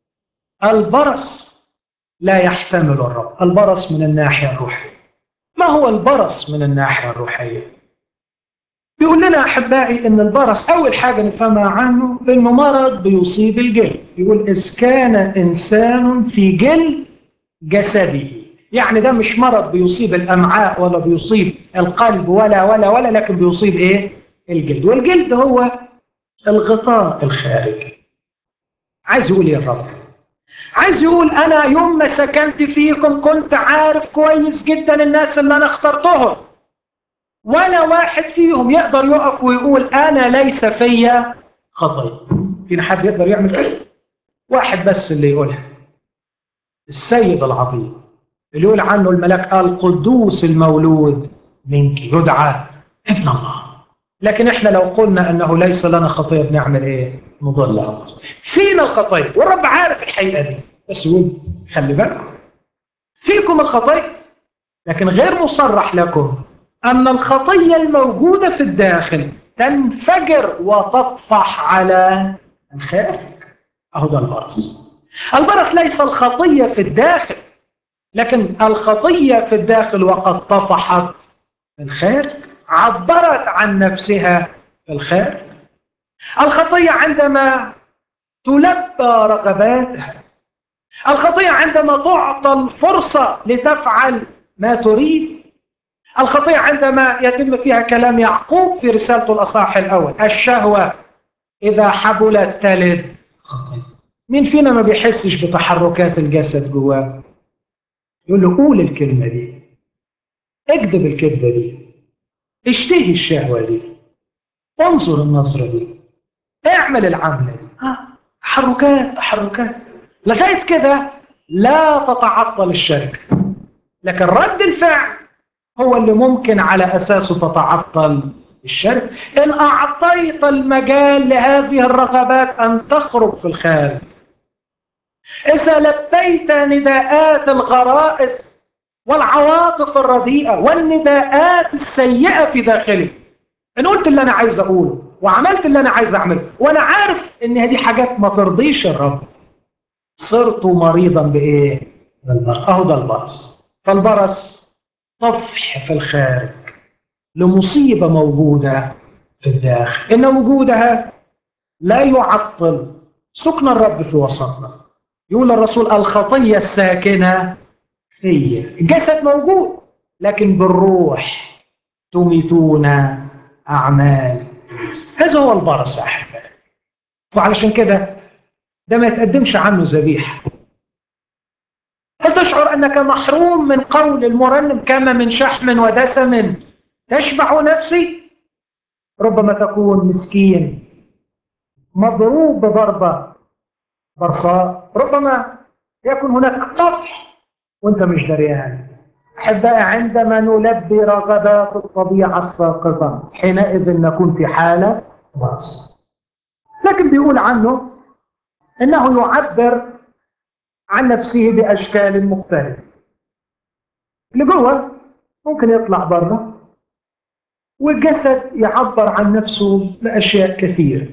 البرص لا يحتمل الرب البرص من الناحية الروحية ما هو البرص من الناحية الروحية بيقول لنا أحبائي أن البرص أول حاجة نفهمها عنه أنه مرض بيصيب الجلد يقول إذ كان إنسان في جلد جسده يعني ده مش مرض بيصيب الأمعاء ولا بيصيب القلب ولا ولا ولا لكن بيصيب إيه الجلد والجلد هو الغطاء الخارجي عايز يقول ايه الرب عايز يقول انا يوم ما سكنت فيكم كنت عارف كويس جدا الناس اللي انا اخترتهم ولا واحد فيهم يقدر يقف ويقول انا ليس فيا خطيه فينا حد يقدر يعمل كده واحد بس اللي يقولها السيد العظيم اللي يقول عنه الملاك القدوس المولود منك يدعى ابن الله لكن احنا لو قلنا انه ليس لنا خطيه بنعمل ايه نضل انفسنا فينا الخطيه والرب عارف الحقيقه دي بس يقول خلي بالكم فيكم الخطيه لكن غير مصرح لكم ان الخطيه الموجوده في الداخل تنفجر وتطفح على الخارج اهو ده البرص البرص ليس الخطيه في الداخل لكن الخطيه في الداخل وقد طفحت في الخارج عبرت عن نفسها في الخارج الخطية عندما تلبى رغباتها الخطية عندما تعطى الفرصة لتفعل ما تريد الخطية عندما يتم فيها كلام يعقوب في رسالته الأصحاح الأول الشهوة إذا حبلت تلد مين فينا ما بيحسش بتحركات الجسد جواه يقول له قول الكلمة دي اكذب الكذبة دي اشتهي الشهوة دي انظر النظرة دي اعمل العملة دي آه. تحركات تحركات لغاية كده لا تتعطل الشركة لكن رد الفعل هو اللي ممكن على أساسه تتعطل الشركة إن أعطيت المجال لهذه الرغبات أن تخرج في الخارج إذا لبيت نداءات الغرائز والعواطف الرديئة والنداءات السيئة في داخلي إن قلت اللي أنا عايز أقوله وعملت اللي أنا عايز أعمله وأنا عارف إن هذه حاجات ما ترضيش الرب صرت مريضا بإيه؟ بالبرص أهو ده البرص فالبرص طفح في الخارج لمصيبة موجودة في الداخل إن وجودها لا يعطل سكن الرب في وسطنا يقول الرسول الخطية الساكنة هي الجسد موجود لكن بالروح تميتون أعمال هذا هو البرص يا أحبائي وعلشان كده ده ما يتقدمش عنه ذبيحة هل تشعر أنك محروم من قول المرنم كما من شحم ودسم تشبع نفسي ربما تكون مسكين مضروب بضربة برصاء ربما يكون هناك طفح وانت مش دريان احبائي عندما نلبي رغبات الطبيعه الساقطه حينئذ نكون في حاله برص لكن بيقول عنه انه يعبر عن نفسه باشكال مختلفه اللي جوه ممكن يطلع بره والجسد يعبر عن نفسه باشياء كثيره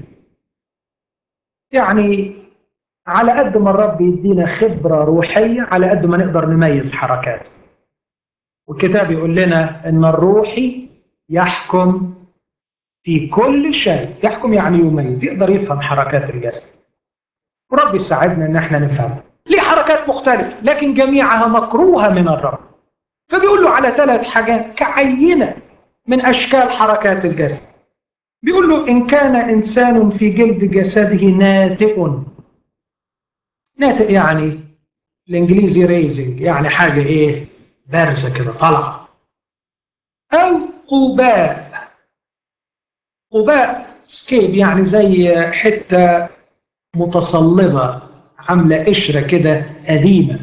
يعني على قد ما الرب يدينا خبرة روحية على قد ما نقدر نميز حركاته والكتاب يقول لنا ان الروحي يحكم في كل شيء يحكم يعني يميز يقدر يفهم حركات الجسد ورب يساعدنا ان احنا نفهم ليه حركات مختلفة لكن جميعها مكروهة من الرب فبيقول له على ثلاث حاجات كعينة من أشكال حركات الجسد بيقول له إن كان إنسان في جلد جسده ناتئ ناتئ يعني الإنجليزي ريزنج يعني حاجة إيه بارزة كده طالعة أو قباء قباء سكيب يعني زي حتة متصلبة عاملة قشرة كده قديمة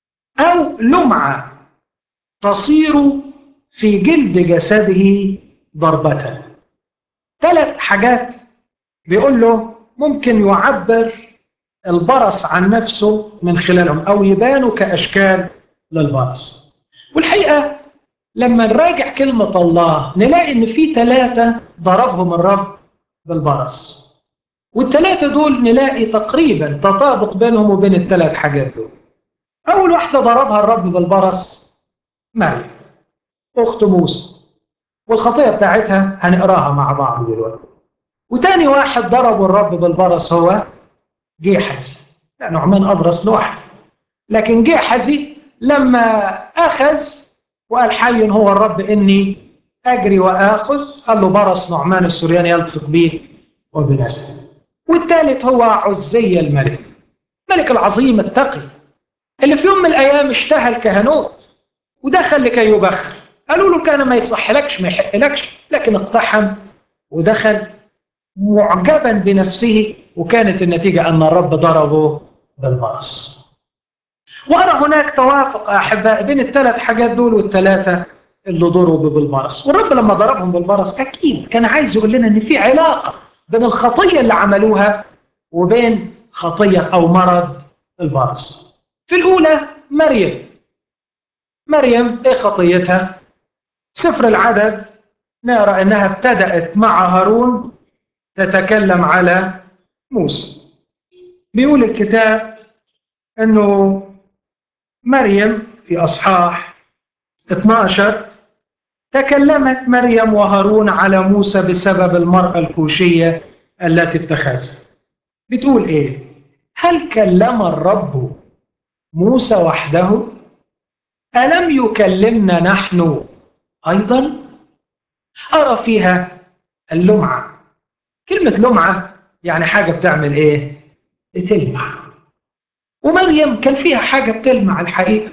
أو لمعة تصير في جلد جسده ضربة ثلاث حاجات بيقول له ممكن يعبر البرص عن نفسه من خلالهم أو يبانوا كأشكال للبرص والحقيقة لما نراجع كلمة الله نلاقي إن في ثلاثة ضربهم الرب بالبرص والثلاثة دول نلاقي تقريبا تطابق بينهم وبين الثلاث حاجات دول أول واحدة ضربها الرب بالبرص مريم أخت موسى والخطية بتاعتها هنقراها مع بعض دلوقتي وتاني واحد ضربه الرب بالبرص هو جيحزي لا نعمان أبرص لوحده لكن جيحزي لما أخذ وقال حي هو الرب إني أجري وآخذ قال له برص نعمان السورياني يلصق به وبنسله والثالث هو عزية الملك الملك العظيم التقي اللي في يوم من الأيام اشتهى الكهنوت ودخل لكي يبخر قالوا له كان ما يصحلكش ما يحقلكش لكن اقتحم ودخل معجبا بنفسه وكانت النتيجة أن الرب ضربه بالبرص وأرى هناك توافق أحباء بين الثلاث حاجات دول والثلاثة اللي ضربوا بالبرص والرب لما ضربهم بالبرص أكيد كان عايز يقول لنا أن في علاقة بين الخطية اللي عملوها وبين خطية أو مرض البرص في الأولى مريم مريم إيه خطيتها؟ سفر العدد نرى أنها ابتدأت مع هارون تتكلم على موسى بيقول الكتاب أنه مريم في أصحاح 12 تكلمت مريم وهارون على موسى بسبب المرأة الكوشية التي اتخذها بتقول إيه هل كلم الرب موسى وحده ألم يكلمنا نحن أيضا أرى فيها اللمعة كلمة لمعة يعني حاجة بتعمل إيه بتلمع ومريم كان فيها حاجة بتلمع الحقيقة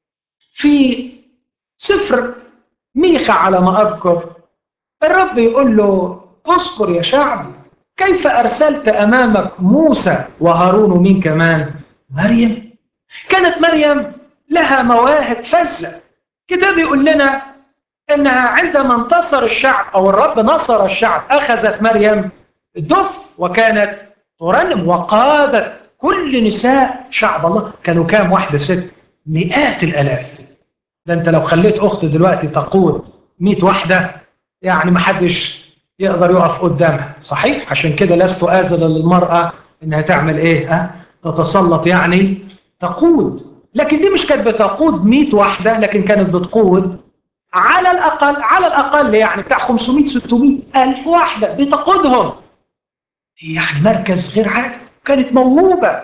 في سفر ميخا على ما أذكر الرب يقول له اذكر يا شعب كيف أرسلت أمامك موسى وهارون ومين كمان مريم كانت مريم لها مواهب فزة كتاب يقول لنا انها عندما انتصر الشعب او الرب نصر الشعب اخذت مريم الدف وكانت ترنم وقادت كل نساء شعب الله كانوا كام واحده ست مئات الالاف ده انت لو خليت اخت دلوقتي تقود 100 واحده يعني ما حدش يقدر يقف قدامها صحيح عشان كده لست آذن للمرأة انها تعمل ايه ها تتسلط يعني تقود لكن دي مش كانت بتقود 100 واحده لكن كانت بتقود على الاقل على الاقل يعني بتاع 500 600 الف واحده بتقودهم يعني مركز غير عادي كانت موهوبه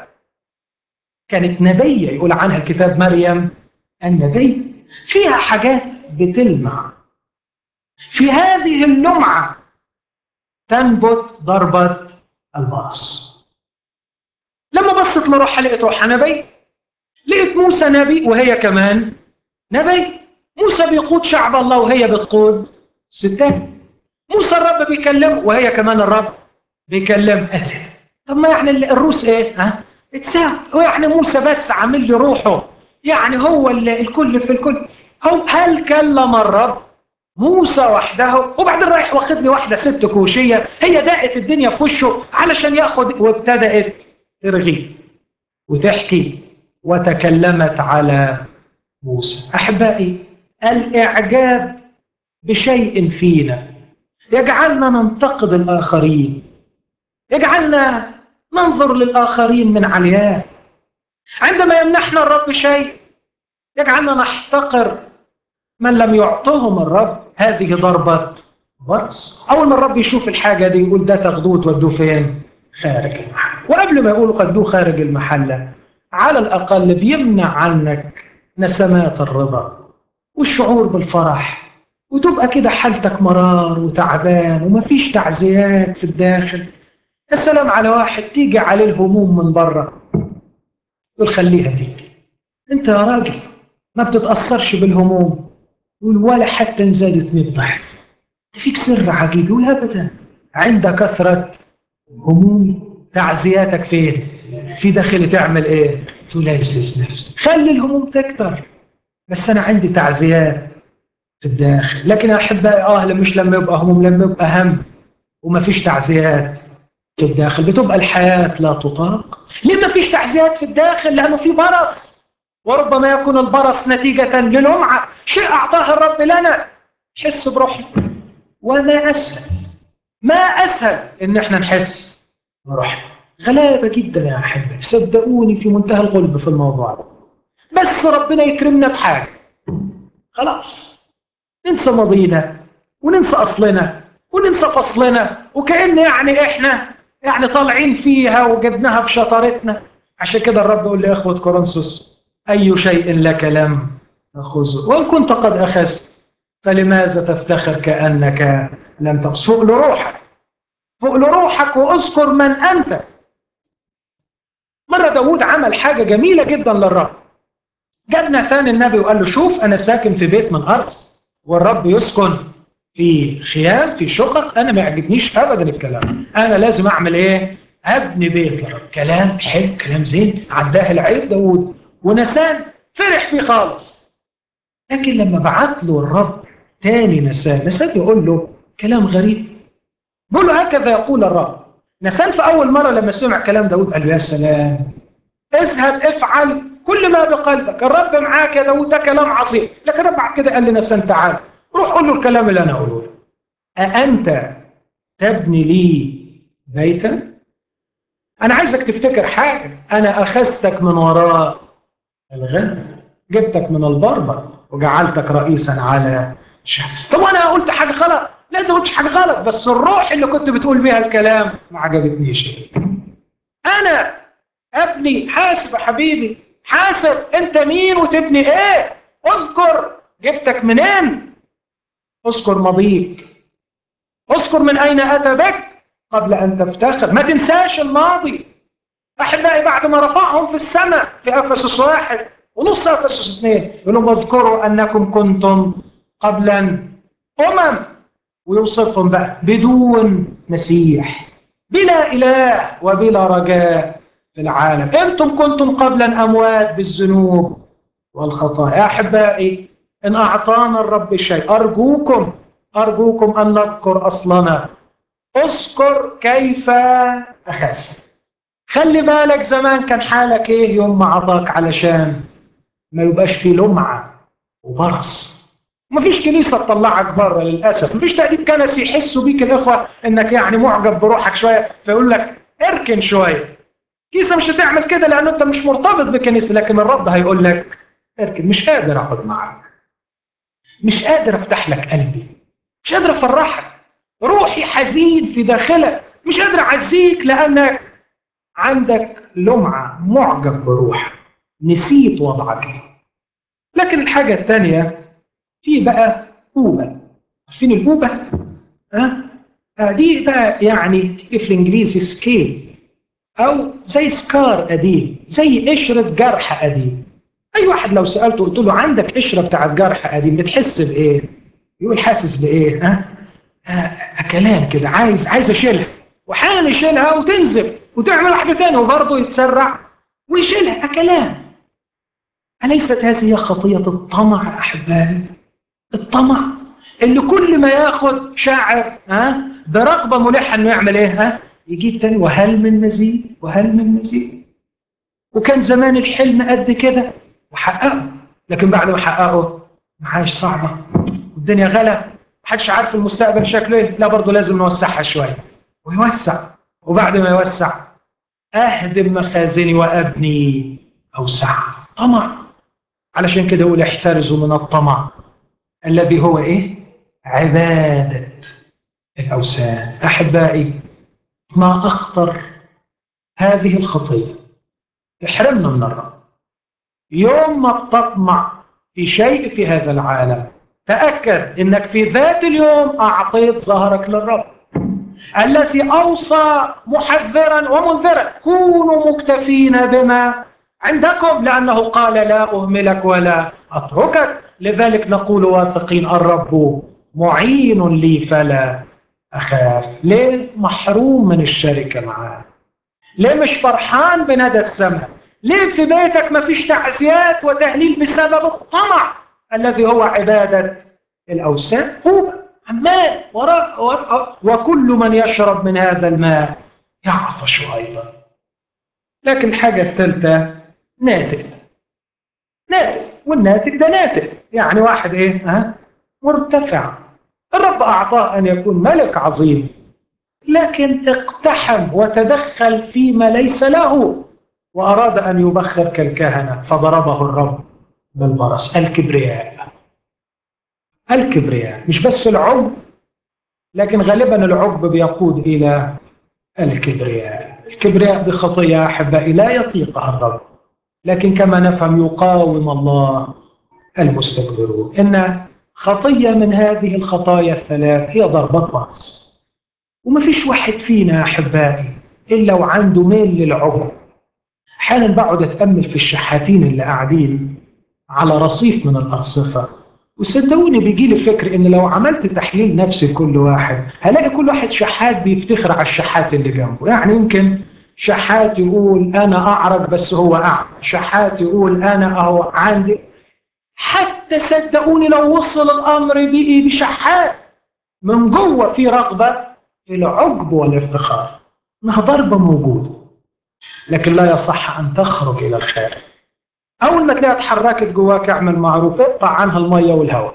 كانت نبيه يقول عنها الكتاب مريم النبي فيها حاجات بتلمع في هذه اللمعه تنبت ضربه البرص لما بصت لروحها لقيت روحها نبي لقيت موسى نبي وهي كمان نبي موسى بيقود شعب الله وهي بتقود ستات موسى الرب بيكلم وهي كمان الرب بيكلم طب ما يعني الروس ايه ها اتساوى هو يعني موسى بس عامل لي روحه يعني هو الكل في الكل هو هل كلم الرب موسى وحده وبعدين رايح واخد لي واحده ست كوشيه هي دقت الدنيا في وشه علشان ياخد وابتدات ترغي وتحكي وتكلمت على موسى احبائي الاعجاب بشيء فينا يجعلنا ننتقد الاخرين يجعلنا ننظر للاخرين من علياء عندما يمنحنا الرب شيء يجعلنا نحتقر من لم يعطهم الرب هذه ضربة برص أول ما الرب يشوف الحاجة دي يقول ده تاخدوه تودوه فين؟ خارج المحل وقبل ما يقولوا خدوه خارج المحلة على الأقل بيمنع عنك نسمات الرضا والشعور بالفرح وتبقى كده حالتك مرار وتعبان ومفيش تعزيات في الداخل السلام على واحد تيجي عليه الهموم من بره يقول خليها تيجي انت يا راجل ما بتتأثرش بالهموم يقول ولا حتى ان زادت من الضحك فيك سر عجيب يقول ابدا عند كثرة همومي تعزياتك فين في داخلي تعمل ايه تلذذ نفسك خلي الهموم تكتر بس انا عندي تعزيات في الداخل لكن احبائي اه مش لما يبقى هموم لما يبقى هم ومفيش تعزيات في الداخل بتبقى الحياه لا تطاق ليه ما فيش تعزيات في الداخل لانه في برص وربما يكون البرص نتيجه للمعه شيء اعطاه الرب لنا حس بروحنا وما اسهل ما اسهل ان احنا نحس بروحنا غلابه جدا يا احبائي صدقوني في منتهى الغلب في الموضوع ده بس ربنا يكرمنا بحاجه خلاص ننسى ماضينا وننسى اصلنا وننسى فصلنا وكأن يعني احنا يعني طالعين فيها وجبناها بشطارتنا عشان كده الرب يقول لاخوه كورنثوس اي شيء لك لم تاخذه وان كنت قد اخذت فلماذا تفتخر كانك لم تاخذ فوق لروحك فوق لروحك واذكر من انت مره داود عمل حاجه جميله جدا للرب جاب ناثان النبي وقال له شوف انا ساكن في بيت من ارض والرب يسكن في خيام في شقق انا ما يعجبنيش ابدا الكلام انا لازم اعمل ايه ابني بيت لرب كلام حلو كلام زين عداه العيب داود ونسان فرح بيه خالص لكن لما بعت له الرب تاني نسان نسان يقول له كلام غريب بيقول له هكذا يقول الرب نسان في اول مره لما سمع كلام داود قال له يا سلام اذهب افعل كل ما بقلبك الرب معاك يا داود ده كلام عظيم لكن الرب بعد كده قال لنسان تعال روح قول له الكلام اللي انا اقوله له أأنت تبني لي بيتا أنا عايزك تفتكر حاجة أنا أخذتك من وراء الغنى جبتك من البربر وجعلتك رئيسا على شعب طب وأنا قلت حاجة غلط لا أنت قلتش حاجة غلط بس الروح اللي كنت بتقول بيها الكلام ما عجبتنيش أنا ابني حاسب يا حبيبي حاسب أنت مين وتبني إيه اذكر جبتك منين اذكر ماضيك اذكر من اين اتى بك قبل ان تفتخر ما تنساش الماضي احبائي بعد ما رفعهم في السماء في افسس واحد ونص افسس اثنين يقول لهم اذكروا انكم كنتم قبلا امم ويوصفهم بقى بدون مسيح بلا اله وبلا رجاء في العالم انتم كنتم قبلا اموات بالذنوب والخطايا يا احبائي إن أعطانا الرب شيء أرجوكم أرجوكم أن نذكر أصلنا اذكر كيف أخذت خلي بالك زمان كان حالك إيه يوم ما عطاك علشان ما يبقاش فيه لمعة وبرص مفيش كنيسة تطلعك بره للأسف مفيش تأديب كنسي يحسوا بيك الإخوة إنك يعني معجب بروحك شوية فيقول لك اركن شوية كنيسة مش هتعمل كده لأنه أنت مش مرتبط بكنيسة لكن الرب هيقول لك اركن مش قادر أقعد معاك مش قادر افتح لك قلبي مش قادر افرحك روحي حزين في داخلك مش قادر اعزيك لانك عندك لمعه معجب بروحك نسيت وضعك لكن الحاجه الثانيه في بقى اوبه عارفين الاوبه ها أه؟ دي بقى يعني تيجي في الانجليزي سكيل او زي سكار قديم زي قشره جرح قديم اي واحد لو سالته قلت له عندك قشره بتاعت جرح قديم بتحس بايه يقول حاسس بايه ها آه كلام كده عايز عايز اشيلها وحاول يشيلها وتنزف وتعمل حاجه ثانيه وبرضه يتسرع ويشيلها كلام اليست هذه خطيه الطمع احبائي الطمع اللي كل ما ياخد شاعر ها برغبه ملحه انه يعمل ايه ها يجيب تاني وهل من مزيد وهل من مزيد وكان زمان الحلم قد كده وحققه لكن بعد ما حققه معاش صعبه الدنيا غلا محدش عارف المستقبل شكله ايه لا برضه لازم نوسعها شويه ويوسع وبعد ما يوسع اهدم مخازني وابني اوسع طمع علشان كده يقول احترزوا من الطمع الذي هو ايه عباده الاوثان احبائي ما اخطر هذه الخطيه تحرمنا من الرب يوم ما بتطمع في شيء في هذا العالم تأكد أنك في ذات اليوم أعطيت ظهرك للرب الذي أوصى محذرا ومنذرا كونوا مكتفين بما عندكم لأنه قال لا أهملك ولا أتركك لذلك نقول واثقين الرب معين لي فلا أخاف ليه محروم من الشركة معاه ليه مش فرحان بندى السماء ليه في بيتك ما فيش تعزيات وتهليل بسبب الطمع الذي هو عبادة الأوثان هو عمال وراء وراء وكل من يشرب من هذا الماء يعطش أيضا لكن الحاجة الثالثة ناتج ناتج والناتج ده ناتج يعني واحد ايه ها مرتفع الرب أعطاه أن يكون ملك عظيم لكن اقتحم وتدخل فيما ليس له وأراد أن يبخر كالكهنة فضربه الرب بالبرص الكبرياء الكبرياء مش بس العجب لكن غالبا العجب بيقود إلى الكبرياء الكبرياء دي خطية أحبائي لا يطيقها الرب لكن كما نفهم يقاوم الله المستكبرون إن خطية من هذه الخطايا الثلاث هي ضربة رأس وما فيش واحد فينا أحبائي إلا وعنده ميل للعجب أحيانا بقعد أتأمل في الشحاتين اللي قاعدين على رصيف من الأرصفة وصدقوني بيجي لي فكر إن لو عملت تحليل نفسي لكل واحد هلاقي كل واحد شحات بيفتخر على الشحات اللي جنبه يعني يمكن شحات يقول أنا أعرج بس هو أعمى شحات يقول أنا أهو عندي حتى صدقوني لو وصل الأمر بقي بشحات من جوه في رغبة في العجب والافتخار انها ضربة موجودة لكن لا يصح أن تخرج إلى الخارج أول ما تلاقيها اتحركت جواك اعمل معروف اقطع عنها المية والهواء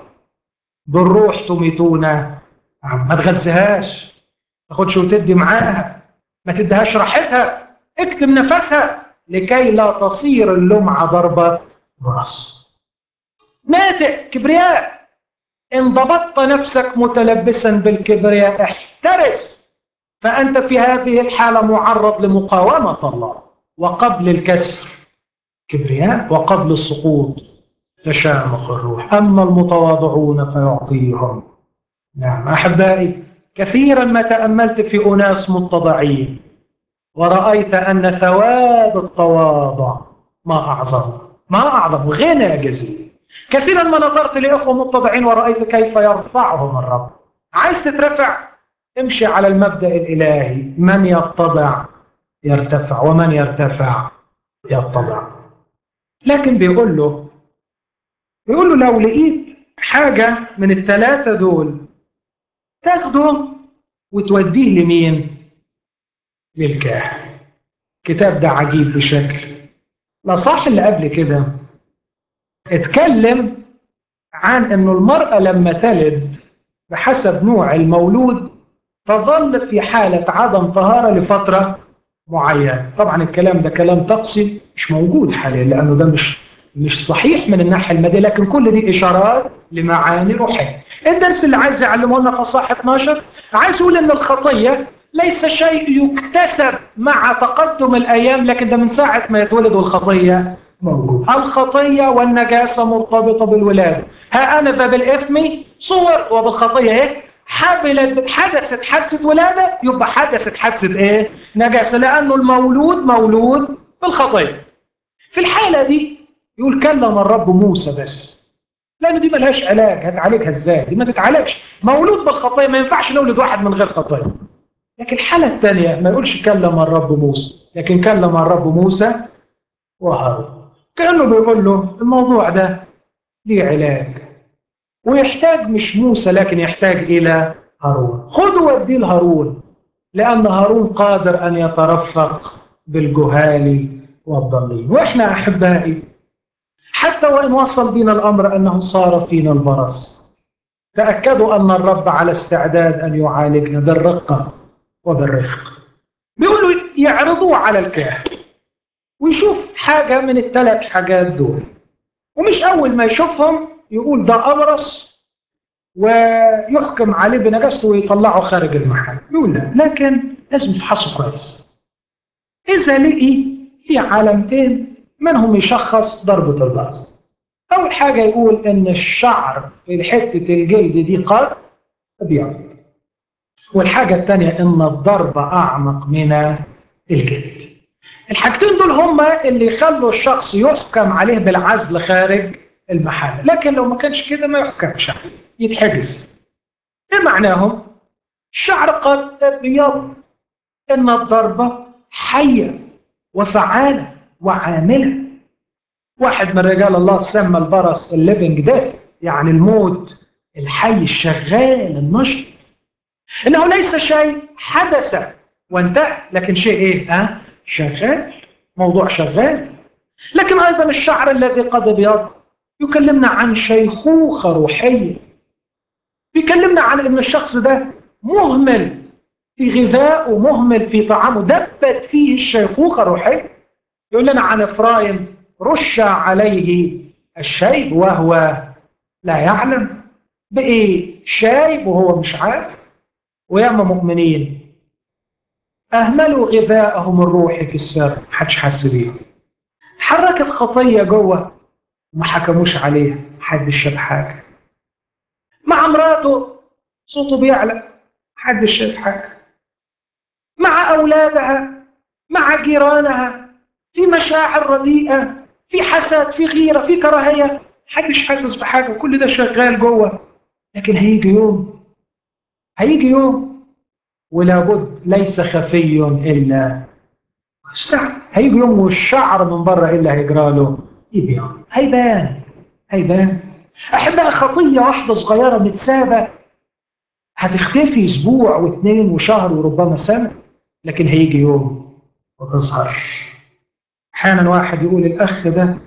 بالروح تميتونا ما تغذيهاش تاخدش وتدي معاها ما تديهاش راحتها اكتم نفسها لكي لا تصير اللمعة ضربة راس ناتئ كبرياء إن ضبطت نفسك متلبسا بالكبرياء احترس فأنت في هذه الحالة معرض لمقاومة الله وقبل الكسر كبرياء وقبل السقوط تشامخ الروح أما المتواضعون فيعطيهم نعم أحبائي كثيرا ما تأملت في أناس متضعين ورأيت أن ثواب التواضع ما أعظم ما أعظم غنى جزيل كثيرا ما نظرت لإخوة متضعين ورأيت كيف يرفعهم الرب عايز تترفع امشي على المبدأ الإلهي من يتضع يرتفع ومن يرتفع يتضع لكن بيقول له بيقول له لو لقيت حاجة من الثلاثة دول تاخده وتوديه لمين للكاهن الكتاب ده عجيب بشكل لا صح اللي قبل كده اتكلم عن انه المرأة لما تلد بحسب نوع المولود تظل في حالة عدم طهارة لفترة معينة طبعا الكلام ده كلام طقسي مش موجود حاليا لأنه ده مش مش صحيح من الناحية المادية لكن كل دي إشارات لمعاني روحية الدرس اللي عايز يعلمه لنا في صح 12 عايز يقول ان الخطية ليس شيء يكتسب مع تقدم الأيام لكن ده من ساعة ما يتولد الخطية موجود الخطية والنجاسة مرتبطة بالولادة ها أنا ذا بالإثم صور وبالخطية إيه حبلت حدثت حادثة ولادة يبقى حدثت حادثة إيه نجاسة لأنه المولود مولود بالخطية في الحالة دي يقول كلم الرب موسى بس لأن دي ملهاش علاج هتعالجها إزاي دي ما تتعالجش مولود بالخطية ما ينفعش نولد واحد من غير خطية لكن الحالة الثانية ما يقولش كلم الرب موسى لكن كلم الرب موسى وهارون كأنه بيقول له الموضوع ده ليه علاج ويحتاج مش موسى لكن يحتاج إلى هارون خذوا وديه لهارون لأن هارون قادر أن يترفق بالجهال والضالين وإحنا أحبائي حتى وإن وصل بنا الأمر أنه صار فينا البرص تأكدوا أن الرب على استعداد أن يعالجنا بالرقة وبالرفق بيقولوا يعرضوه على الكاهن ويشوف حاجة من الثلاث حاجات دول ومش أول ما يشوفهم يقول ده أبرص ويحكم عليه بنجاسته ويطلعه خارج المحل يقول لا لكن لازم يفحصه كويس إذا لقي في علامتين منهم يشخص ضربة الباص أول حاجة يقول إن الشعر في حتة الجلد دي قد أبيض والحاجة الثانية إن الضربة أعمق من الجلد الحاجتين دول هما اللي يخلوا الشخص يحكم عليه بالعزل خارج المحل لكن لو ما كانش كده ما يحكمش عليه يتحجز ايه معناهم الشعر قد ابيض ان الضربه حيه وفعاله وعامله واحد من رجال الله سمى البرص الليفنج ديث يعني الموت الحي الشغال النشط انه ليس شيء حدث وانتهى لكن شيء ايه ها شغال موضوع شغال لكن ايضا الشعر الذي قد ابيض يكلمنا عن شيخوخه روحيه بيكلمنا عن ان الشخص ده مهمل في غذائه مهمل في طعامه دبت فيه الشيخوخه الروحيه يقول لنا عن افرايم رش عليه الشيب وهو لا يعلم بايه شايب وهو مش عارف وياما مؤمنين اهملوا غذائهم الروحي في السر محدش حس بيه تحركت خطيه جوه ما حكموش عليها محدش شاف حاجه مع مراته صوته بيعلى محدش شاف حاجه مع اولادها مع جيرانها في مشاعر رديئه في حسد في غيره في كراهيه محدش حاسس بحاجه كل ده شغال جوه لكن هيجي يوم هيجي يوم ولابد ليس خفي الا استعب هيجي يوم والشعر من بره الا هيجرى له يبيض هيبان هيبان احبها خطيه واحده صغيره متسابه هتختفي اسبوع واثنين وشهر وربما سنه لكن هيجي يوم وتظهر احيانا واحد يقول الاخ ده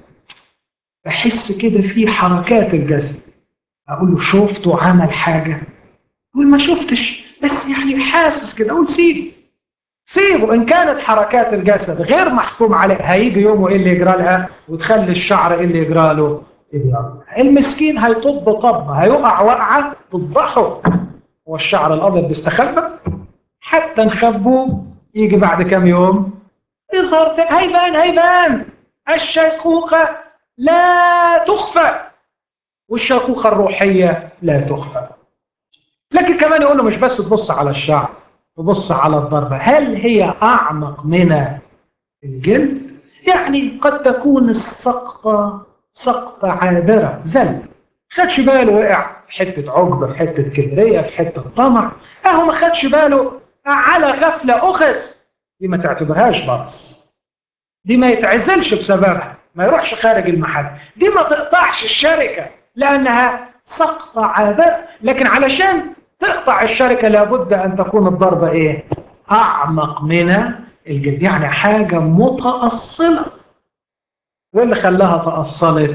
بحس كده في حركات الجسد اقول له شفته عمل حاجه يقول ما شفتش بس يعني حاسس كده اقول سيبه سيبه ان كانت حركات الجسد غير محكوم عليه هيجي يوم وايه اللي يجرى لها وتخلي الشعر ايه اللي يجرى له المسكين هيطب طب هيقع وقعه تفضحه هو الشعر الابيض بيستخبى حتى نخبوه يجي بعد كام يوم يظهر هيبان هيبان الشيخوخه لا تخفى والشيخوخه الروحيه لا تخفى لكن كمان يقول له مش بس تبص على الشعر تبص على الضربه هل هي اعمق من الجلد يعني قد تكون السقطه سقطه عابره زل خدش باله وقع في حته عقده في حته كبريه في حته طمع اهو ما خدش باله على غفله اخذ دي ما تعتبرهاش بطس دي ما يتعزلش بسببها ما يروحش خارج المحل دي ما تقطعش الشركه لانها سقطه عابره لكن علشان تقطع الشركه لابد ان تكون الضربه ايه اعمق من الجلد يعني حاجه متاصله واللي خلاها تاصلت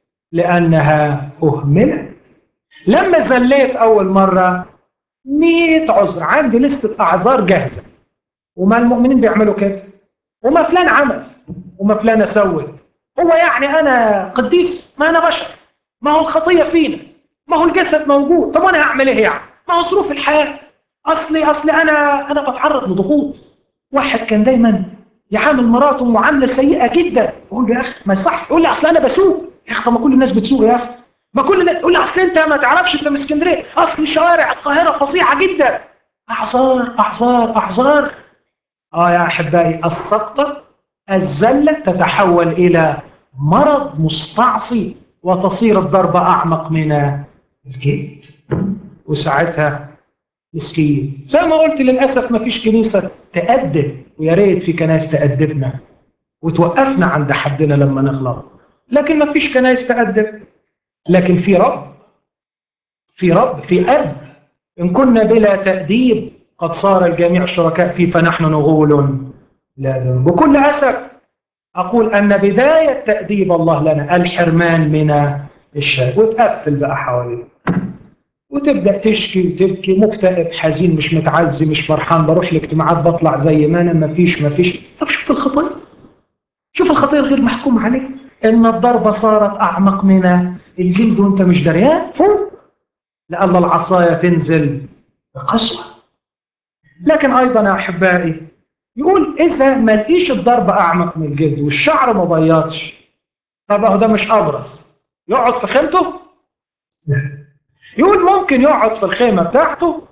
لانها اهملت لما زليت اول مره 100 عذر عندي لسته اعذار جاهزه وما المؤمنين بيعملوا كده وما فلان عمل وما فلانه سوت هو يعني انا قديس ما انا بشر ما هو الخطيه فينا ما هو الجسد موجود طب انا هعمل ايه يعني ما هو ظروف الحياه اصلي اصلي انا انا بتعرض لضغوط واحد كان دايما يعامل مراته معامله سيئه جدا يقول له يا اخي ما يصح يقول لي اصل انا بسوق يا اخي طب ما كل الناس بتسوق يا اخي ما كل الناس يقول لي اصل انت ما تعرفش انت من اسكندريه اصل شوارع القاهره فظيعه جدا اعذار اعذار اعذار اه يا احبائي السقطه الزله تتحول الى مرض مستعصي وتصير الضربه اعمق من الجلد وساعتها مسكين زي ما قلت للاسف ما فيش كنيسه تأدب ويا ريت في كنايس تأدبنا وتوقفنا عند حدنا لما نغلط لكن ما فيش كنايس تأدب لكن في رب في رب في أب إن كنا بلا تأديب قد صار الجميع شركاء فيه فنحن نغول لا ذنب بكل أسف أقول أن بداية تأديب الله لنا الحرمان من الشيء وتقفل بقى حوالينا وتبدا تشكي وتبكي مكتئب حزين مش متعزي مش فرحان بروح الاجتماعات بطلع زي ما انا ما فيش ما فيش طب شوف الخطيه شوف الخطيه الغير محكوم عليه ان الضربه صارت اعمق من الجلد وانت مش دريان فوق لأن العصايه تنزل بقسوه لكن ايضا يا احبائي يقول اذا ما لقيش الضربه اعمق من الجلد والشعر ما بيضش طب اهو ده مش ابرص يقعد في خيمته لا يقول ممكن يقعد في الخيمة بتاعته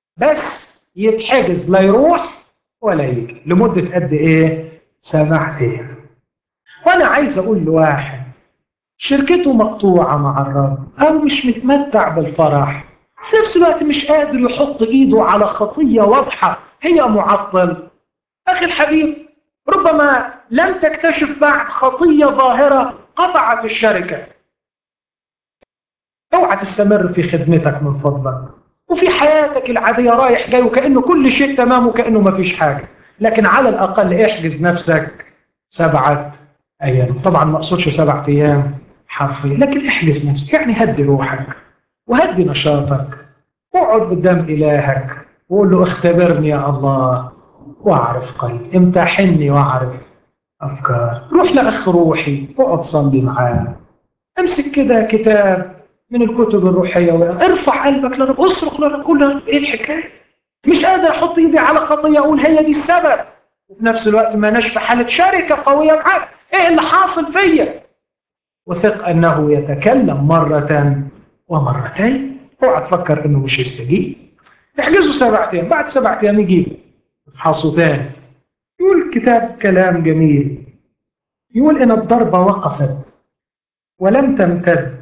بس يتحجز لا يروح ولا يجي لمدة قد ايه؟ سبع ايام. وانا عايز اقول لواحد شركته مقطوعة مع الرب او مش متمتع بالفرح في نفس الوقت مش قادر يحط ايده على خطية واضحة هي معطل اخي الحبيب ربما لم تكتشف بعد خطية ظاهرة قطعت الشركة اوعى اوعى تستمر في خدمتك من فضلك وفي حياتك العادية رايح جاي وكأنه كل شيء تمام وكأنه ما فيش حاجة لكن على الأقل احجز نفسك سبعة أيام طبعا ما أقصدش سبعة أيام حرفيا لكن احجز نفسك يعني هدي روحك وهدي نشاطك واقعد قدام إلهك وقول له اختبرني يا الله واعرف قلبي امتحني واعرف أفكار روح لأخ روحي واقعد صلي معاه امسك كده كتاب من الكتب الروحية ارفع قلبك لرب اصرخ لرب قول له ايه الحكاية مش قادر احط ايدي على خطية اقول هي دي السبب وفي نفس الوقت ما في حالة شركة قوية معاك ايه اللي حاصل فيا وثق انه يتكلم مرة ومرتين اوعى تفكر انه مش يستجيب احجزوا سبعة ايام بعد سبعة ايام يجيب افحصوا تاني يقول الكتاب كلام جميل يقول ان الضربة وقفت ولم تمتد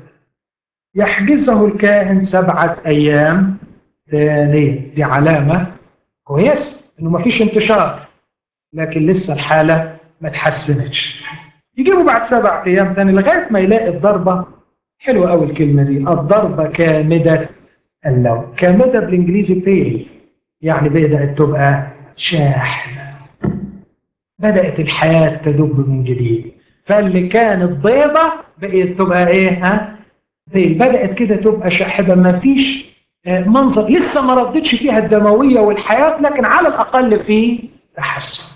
يحجزه الكاهن سبعة أيام ثانية دي علامة كويس إنه ما فيش انتشار لكن لسه الحالة ما تحسنتش يجيبوا بعد سبعة أيام ثاني لغاية ما يلاقي الضربة حلوة قوي الكلمة دي الضربة كامدة اللون كامدة بالإنجليزي بيل يعني بدأت تبقى شاحنة بدأت الحياة تدب من جديد فاللي كانت بيضة بقت تبقى ايه ها بدأت كده تبقى شاحبة ما فيش منظر لسه ما ردتش فيها الدموية والحياة لكن على الأقل في تحسن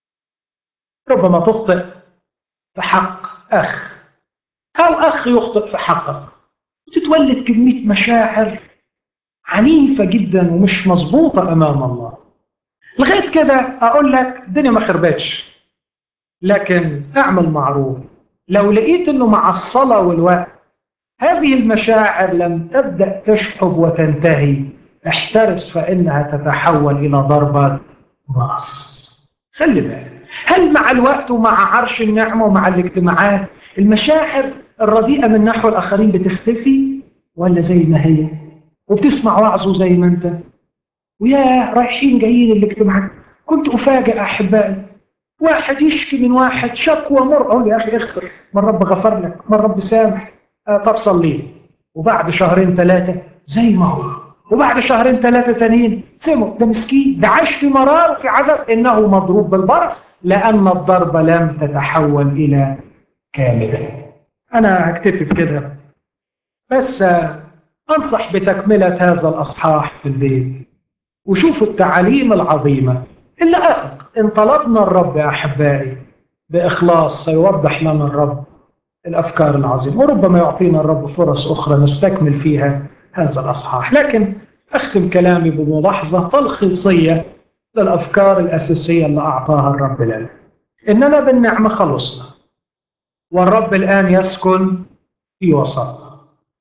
ربما تخطئ في حق أخ أو أخ يخطئ في حقك وتتولد كمية مشاعر عنيفة جدا ومش مظبوطة أمام الله لغاية كده أقول لك الدنيا ما خربتش لكن اعمل معروف لو لقيت انه مع الصلاة والوقت هذه المشاعر لم تبدأ تشحب وتنتهي احترس فإنها تتحول إلى ضربة رأس خلي بالك هل مع الوقت ومع عرش النعمة ومع الاجتماعات المشاعر الرديئة من نحو الآخرين بتختفي ولا زي ما هي وبتسمع وعظه زي ما انت ويا رايحين جايين الاجتماعات كنت أفاجئ أحبائي واحد يشكي من واحد شكوى مر اقول يا اخي اغفر ما الرب غفر لك ما الرب سامح آه طب صلي وبعد شهرين ثلاثه زي ما هو وبعد شهرين ثلاثه تانيين سمع ده مسكين ده عاش في مرار وفي عذاب انه مضروب بالبرص لان الضربه لم تتحول الى كامله انا هكتفي بكده بس آه انصح بتكمله هذا الاصحاح في البيت وشوفوا التعاليم العظيمه اللي أثق إن طلبنا الرب يا أحبائي بإخلاص سيوضح لنا الرب الأفكار العظيمة وربما يعطينا الرب فرص أخرى نستكمل فيها هذا الأصحاح لكن أختم كلامي بملاحظة تلخيصية للأفكار الأساسية اللي أعطاها الرب لنا إننا بالنعمة خلصنا والرب الآن يسكن في وسطنا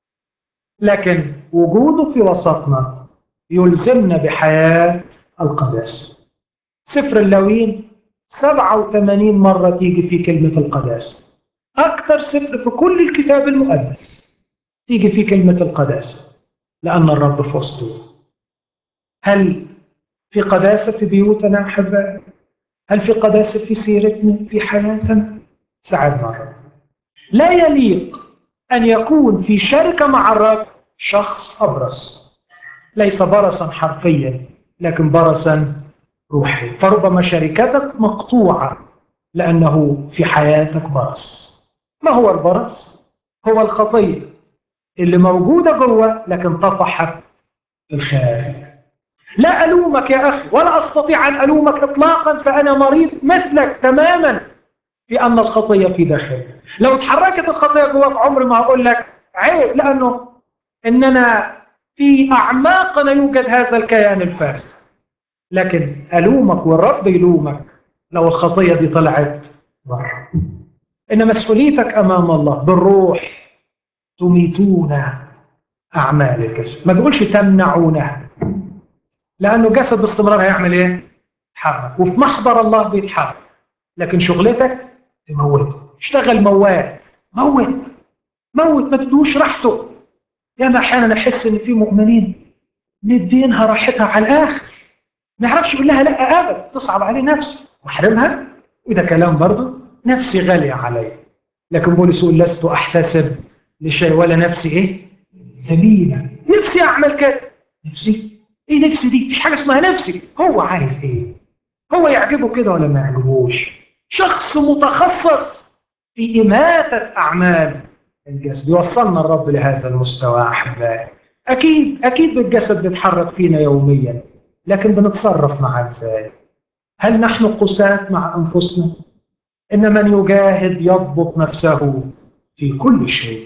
لكن وجوده في وسطنا يلزمنا بحياة القداسة سفر اللاويين 87 مرة تيجي في كلمة القداسة أكثر سفر في كل الكتاب المقدس تيجي في كلمة القداسة لأن الرب في وسطنا هل في قداسة في بيوتنا أحبائي؟ هل في قداسة في سيرتنا في حياتنا؟ ساعدنا الرب لا يليق أن يكون في شركة مع الرب شخص أبرص ليس برصا حرفيا لكن برصا روحي فربما شركتك مقطوعة لأنه في حياتك برص ما هو البرص؟ هو الخطية اللي موجودة جوه لكن طفحت في الخارج لا ألومك يا أخي ولا أستطيع أن ألومك إطلاقا فأنا مريض مثلك تماما في أن الخطية في داخلك لو تحركت الخطية جواك عمري ما هقول لك عيب لأنه إننا في أعماقنا يوجد هذا الكيان الفاسد لكن ألومك والرب يلومك لو الخطية دي طلعت بره إن مسؤوليتك أمام الله بالروح تميتون أعمال الجسد ما تقولش تمنعونها لأنه الجسد باستمرار هيعمل إيه؟ يتحرك وفي محضر الله بيتحرك لكن شغلتك تموته اشتغل موات موت موت ما تدوش راحته ياما أحيانا أحس إن في مؤمنين مدينها راحتها على الآخر ما يعرفش يقول لها لا ابدا تصعب عليه نفسه واحرمها وده كلام برضه نفسي غاليه علي لكن بولس يقول لست احتسب لشيء ولا نفسي ايه زميلة نفسي أعمل كده نفسي إيه نفسي دي مش حاجة اسمها نفسي هو عايز إيه هو يعجبه كده ولا ما يعجبوش شخص متخصص في إماتة أعمال الجسد يوصلنا الرب لهذا المستوى أحبائي أكيد أكيد بالجسد بيتحرك فينا يوميا لكن بنتصرف معاه إزاي هل نحن قساة مع أنفسنا إن من يجاهد يضبط نفسه في كل شيء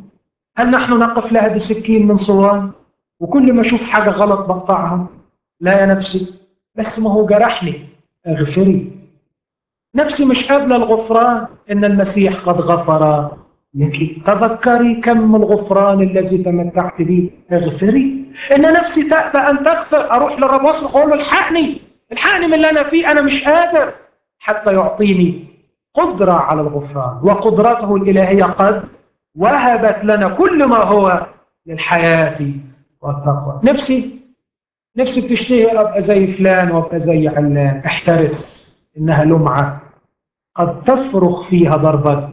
هل نحن نقف لها بسكين من صوان وكل ما أشوف حاجة غلط بقطعها لا يا نفسي بس ما هو جرحني اغفري نفسي مش قابلة الغفران إن المسيح قد غفر لك تذكري كم الغفران الذي تمتعت به اغفري إن نفسي تأبى أن تغفر أروح للرب واصرخ أقول له الحقني الحقني من اللي أنا فيه أنا مش قادر حتى يعطيني قدرة على الغفران وقدرته الإلهية قد وهبت لنا كل ما هو للحياة والتقوى نفسي نفسي بتشتهي أبقى زي فلان وأبقى زي علان احترس إنها لمعة قد تفرخ فيها ضربة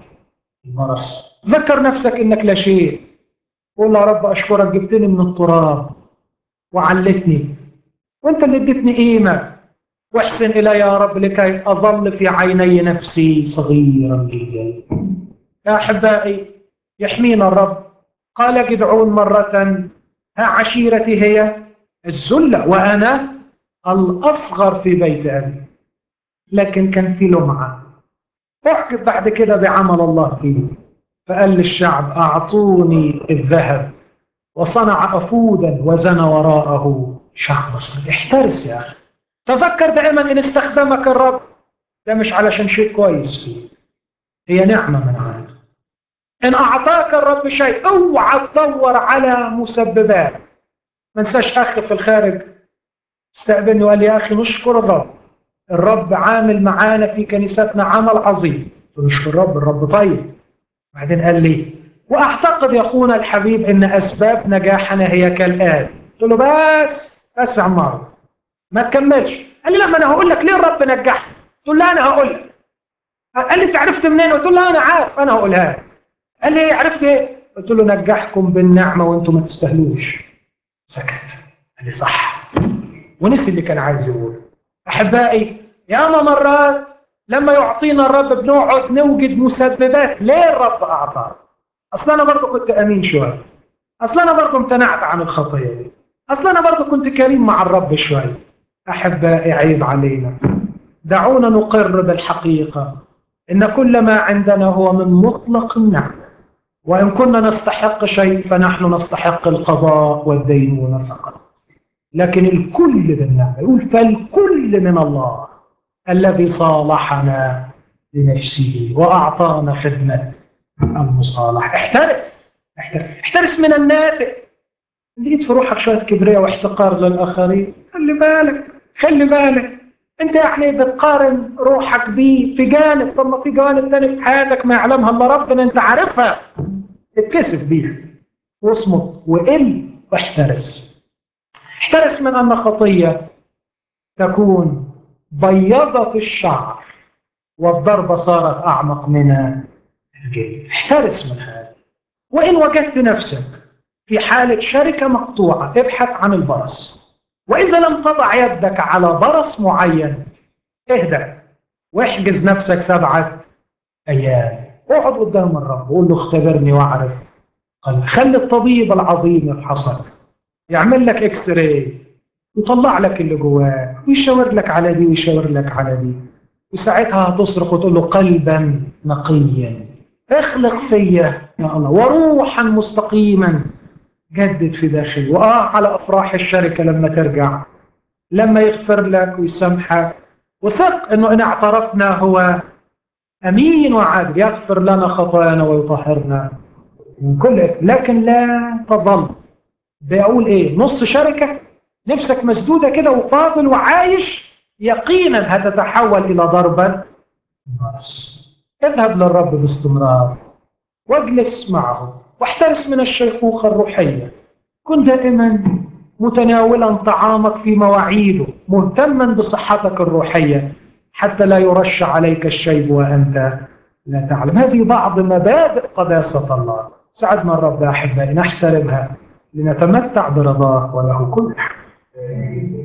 المرس ذكر نفسك إنك لا شيء قول يا رب أشكرك جبتني من التراب وعلتني وأنت اللي اديتني قيمة واحسن إلي يا رب لكي أظل في عيني نفسي صغيرا جدا يا أحبائي يحمينا الرب قال جدعون مرة ها عشيرتي هي الذلة وأنا الأصغر في بيت أبي لكن كان في لمعة أحكت بعد كده بعمل الله فيه فقال للشعب أعطوني الذهب وصنع أفودا وزن وراءه شعب مصر احترس يا أخي تذكر دائما إن استخدمك الرب ده مش علشان شيء كويس فيه هي نعمة من عنده إن أعطاك الرب شيء اوعى تدور على مسببات ما انساش أخ في الخارج استقبلني وقال لي يا أخي نشكر الرب الرب عامل معانا في كنيستنا عمل عظيم نشكر الرب الرب طيب بعدين قال لي واعتقد يا اخونا الحبيب ان اسباب نجاحنا هي كالاتي قلت له بس بس يا عمار ما تكملش قال لي لا ما انا هقول لك ليه الرب نجحني قلت له انا هقول لك قال لي انت عرفت منين قلت له لا انا عارف انا هقولها لك قال لي عرفت ايه قلت له نجحكم بالنعمه وانتم ما تستاهلوش سكت قال لي صح ونسي اللي كان عايز يقوله احبائي ياما مرات لما يعطينا الرب بنقعد نوجد مسببات ليه الرب اعطانا اصل انا برضه كنت امين شويه اصل انا برضه امتنعت عن الخطيه دي اصل انا برضه كنت كريم مع الرب شويه احبائي عيب علينا دعونا نقر بالحقيقه ان كل ما عندنا هو من مطلق النعمه وان كنا نستحق شيء فنحن نستحق القضاء والدينونه فقط لكن الكل بالنعمه يقول فالكل من الله الذي صالحنا لنفسه واعطانا خدمه المصالحه احترس احترس احترس من الناتئ لقيت في روحك شويه كبرياء واحتقار للاخرين خلي بالك خلي بالك انت يعني بتقارن روحك بيه في جانب طب ما في جوانب تاني في حياتك ما يعلمها الا ربنا انت عارفها اتكسف بيها واصمت وقل واحترس احترس من ان خطيه تكون بيضت الشعر والضربه صارت اعمق من الجلد احترس من هذا وان وجدت نفسك في حاله شركه مقطوعه ابحث عن البرص واذا لم تضع يدك على برص معين اهدى واحجز نفسك سبعه ايام اقعد قدام الرب وقول له اختبرني واعرف قال خلي الطبيب العظيم يفحصك يعمل لك اكس راي ويطلع لك اللي جواك ويشاور لك على دي ويشاور لك على دي وساعتها هتصرخ وتقول له قلبا نقيا اخلق فيا يا الله وروحا مستقيما جدد في داخلي واه على افراح الشركه لما ترجع لما يغفر لك ويسامحك وثق انه ان اعترفنا هو امين وعادل يغفر لنا خطايانا ويطهرنا من كل اسم لكن لا تظل بقول ايه نص شركه نفسك مسدوده كده وفاضل وعايش يقينا هتتحول الى ضربه برص اذهب للرب باستمرار واجلس معه واحترس من الشيخوخة الروحية كن دائما متناولا طعامك في مواعيده مهتما بصحتك الروحية حتى لا يرش عليك الشيب وأنت لا تعلم هذه بعض مبادئ قداسة الله سعدنا الرب يا أحبائي نحترمها لنتمتع برضاه وله كل الحمد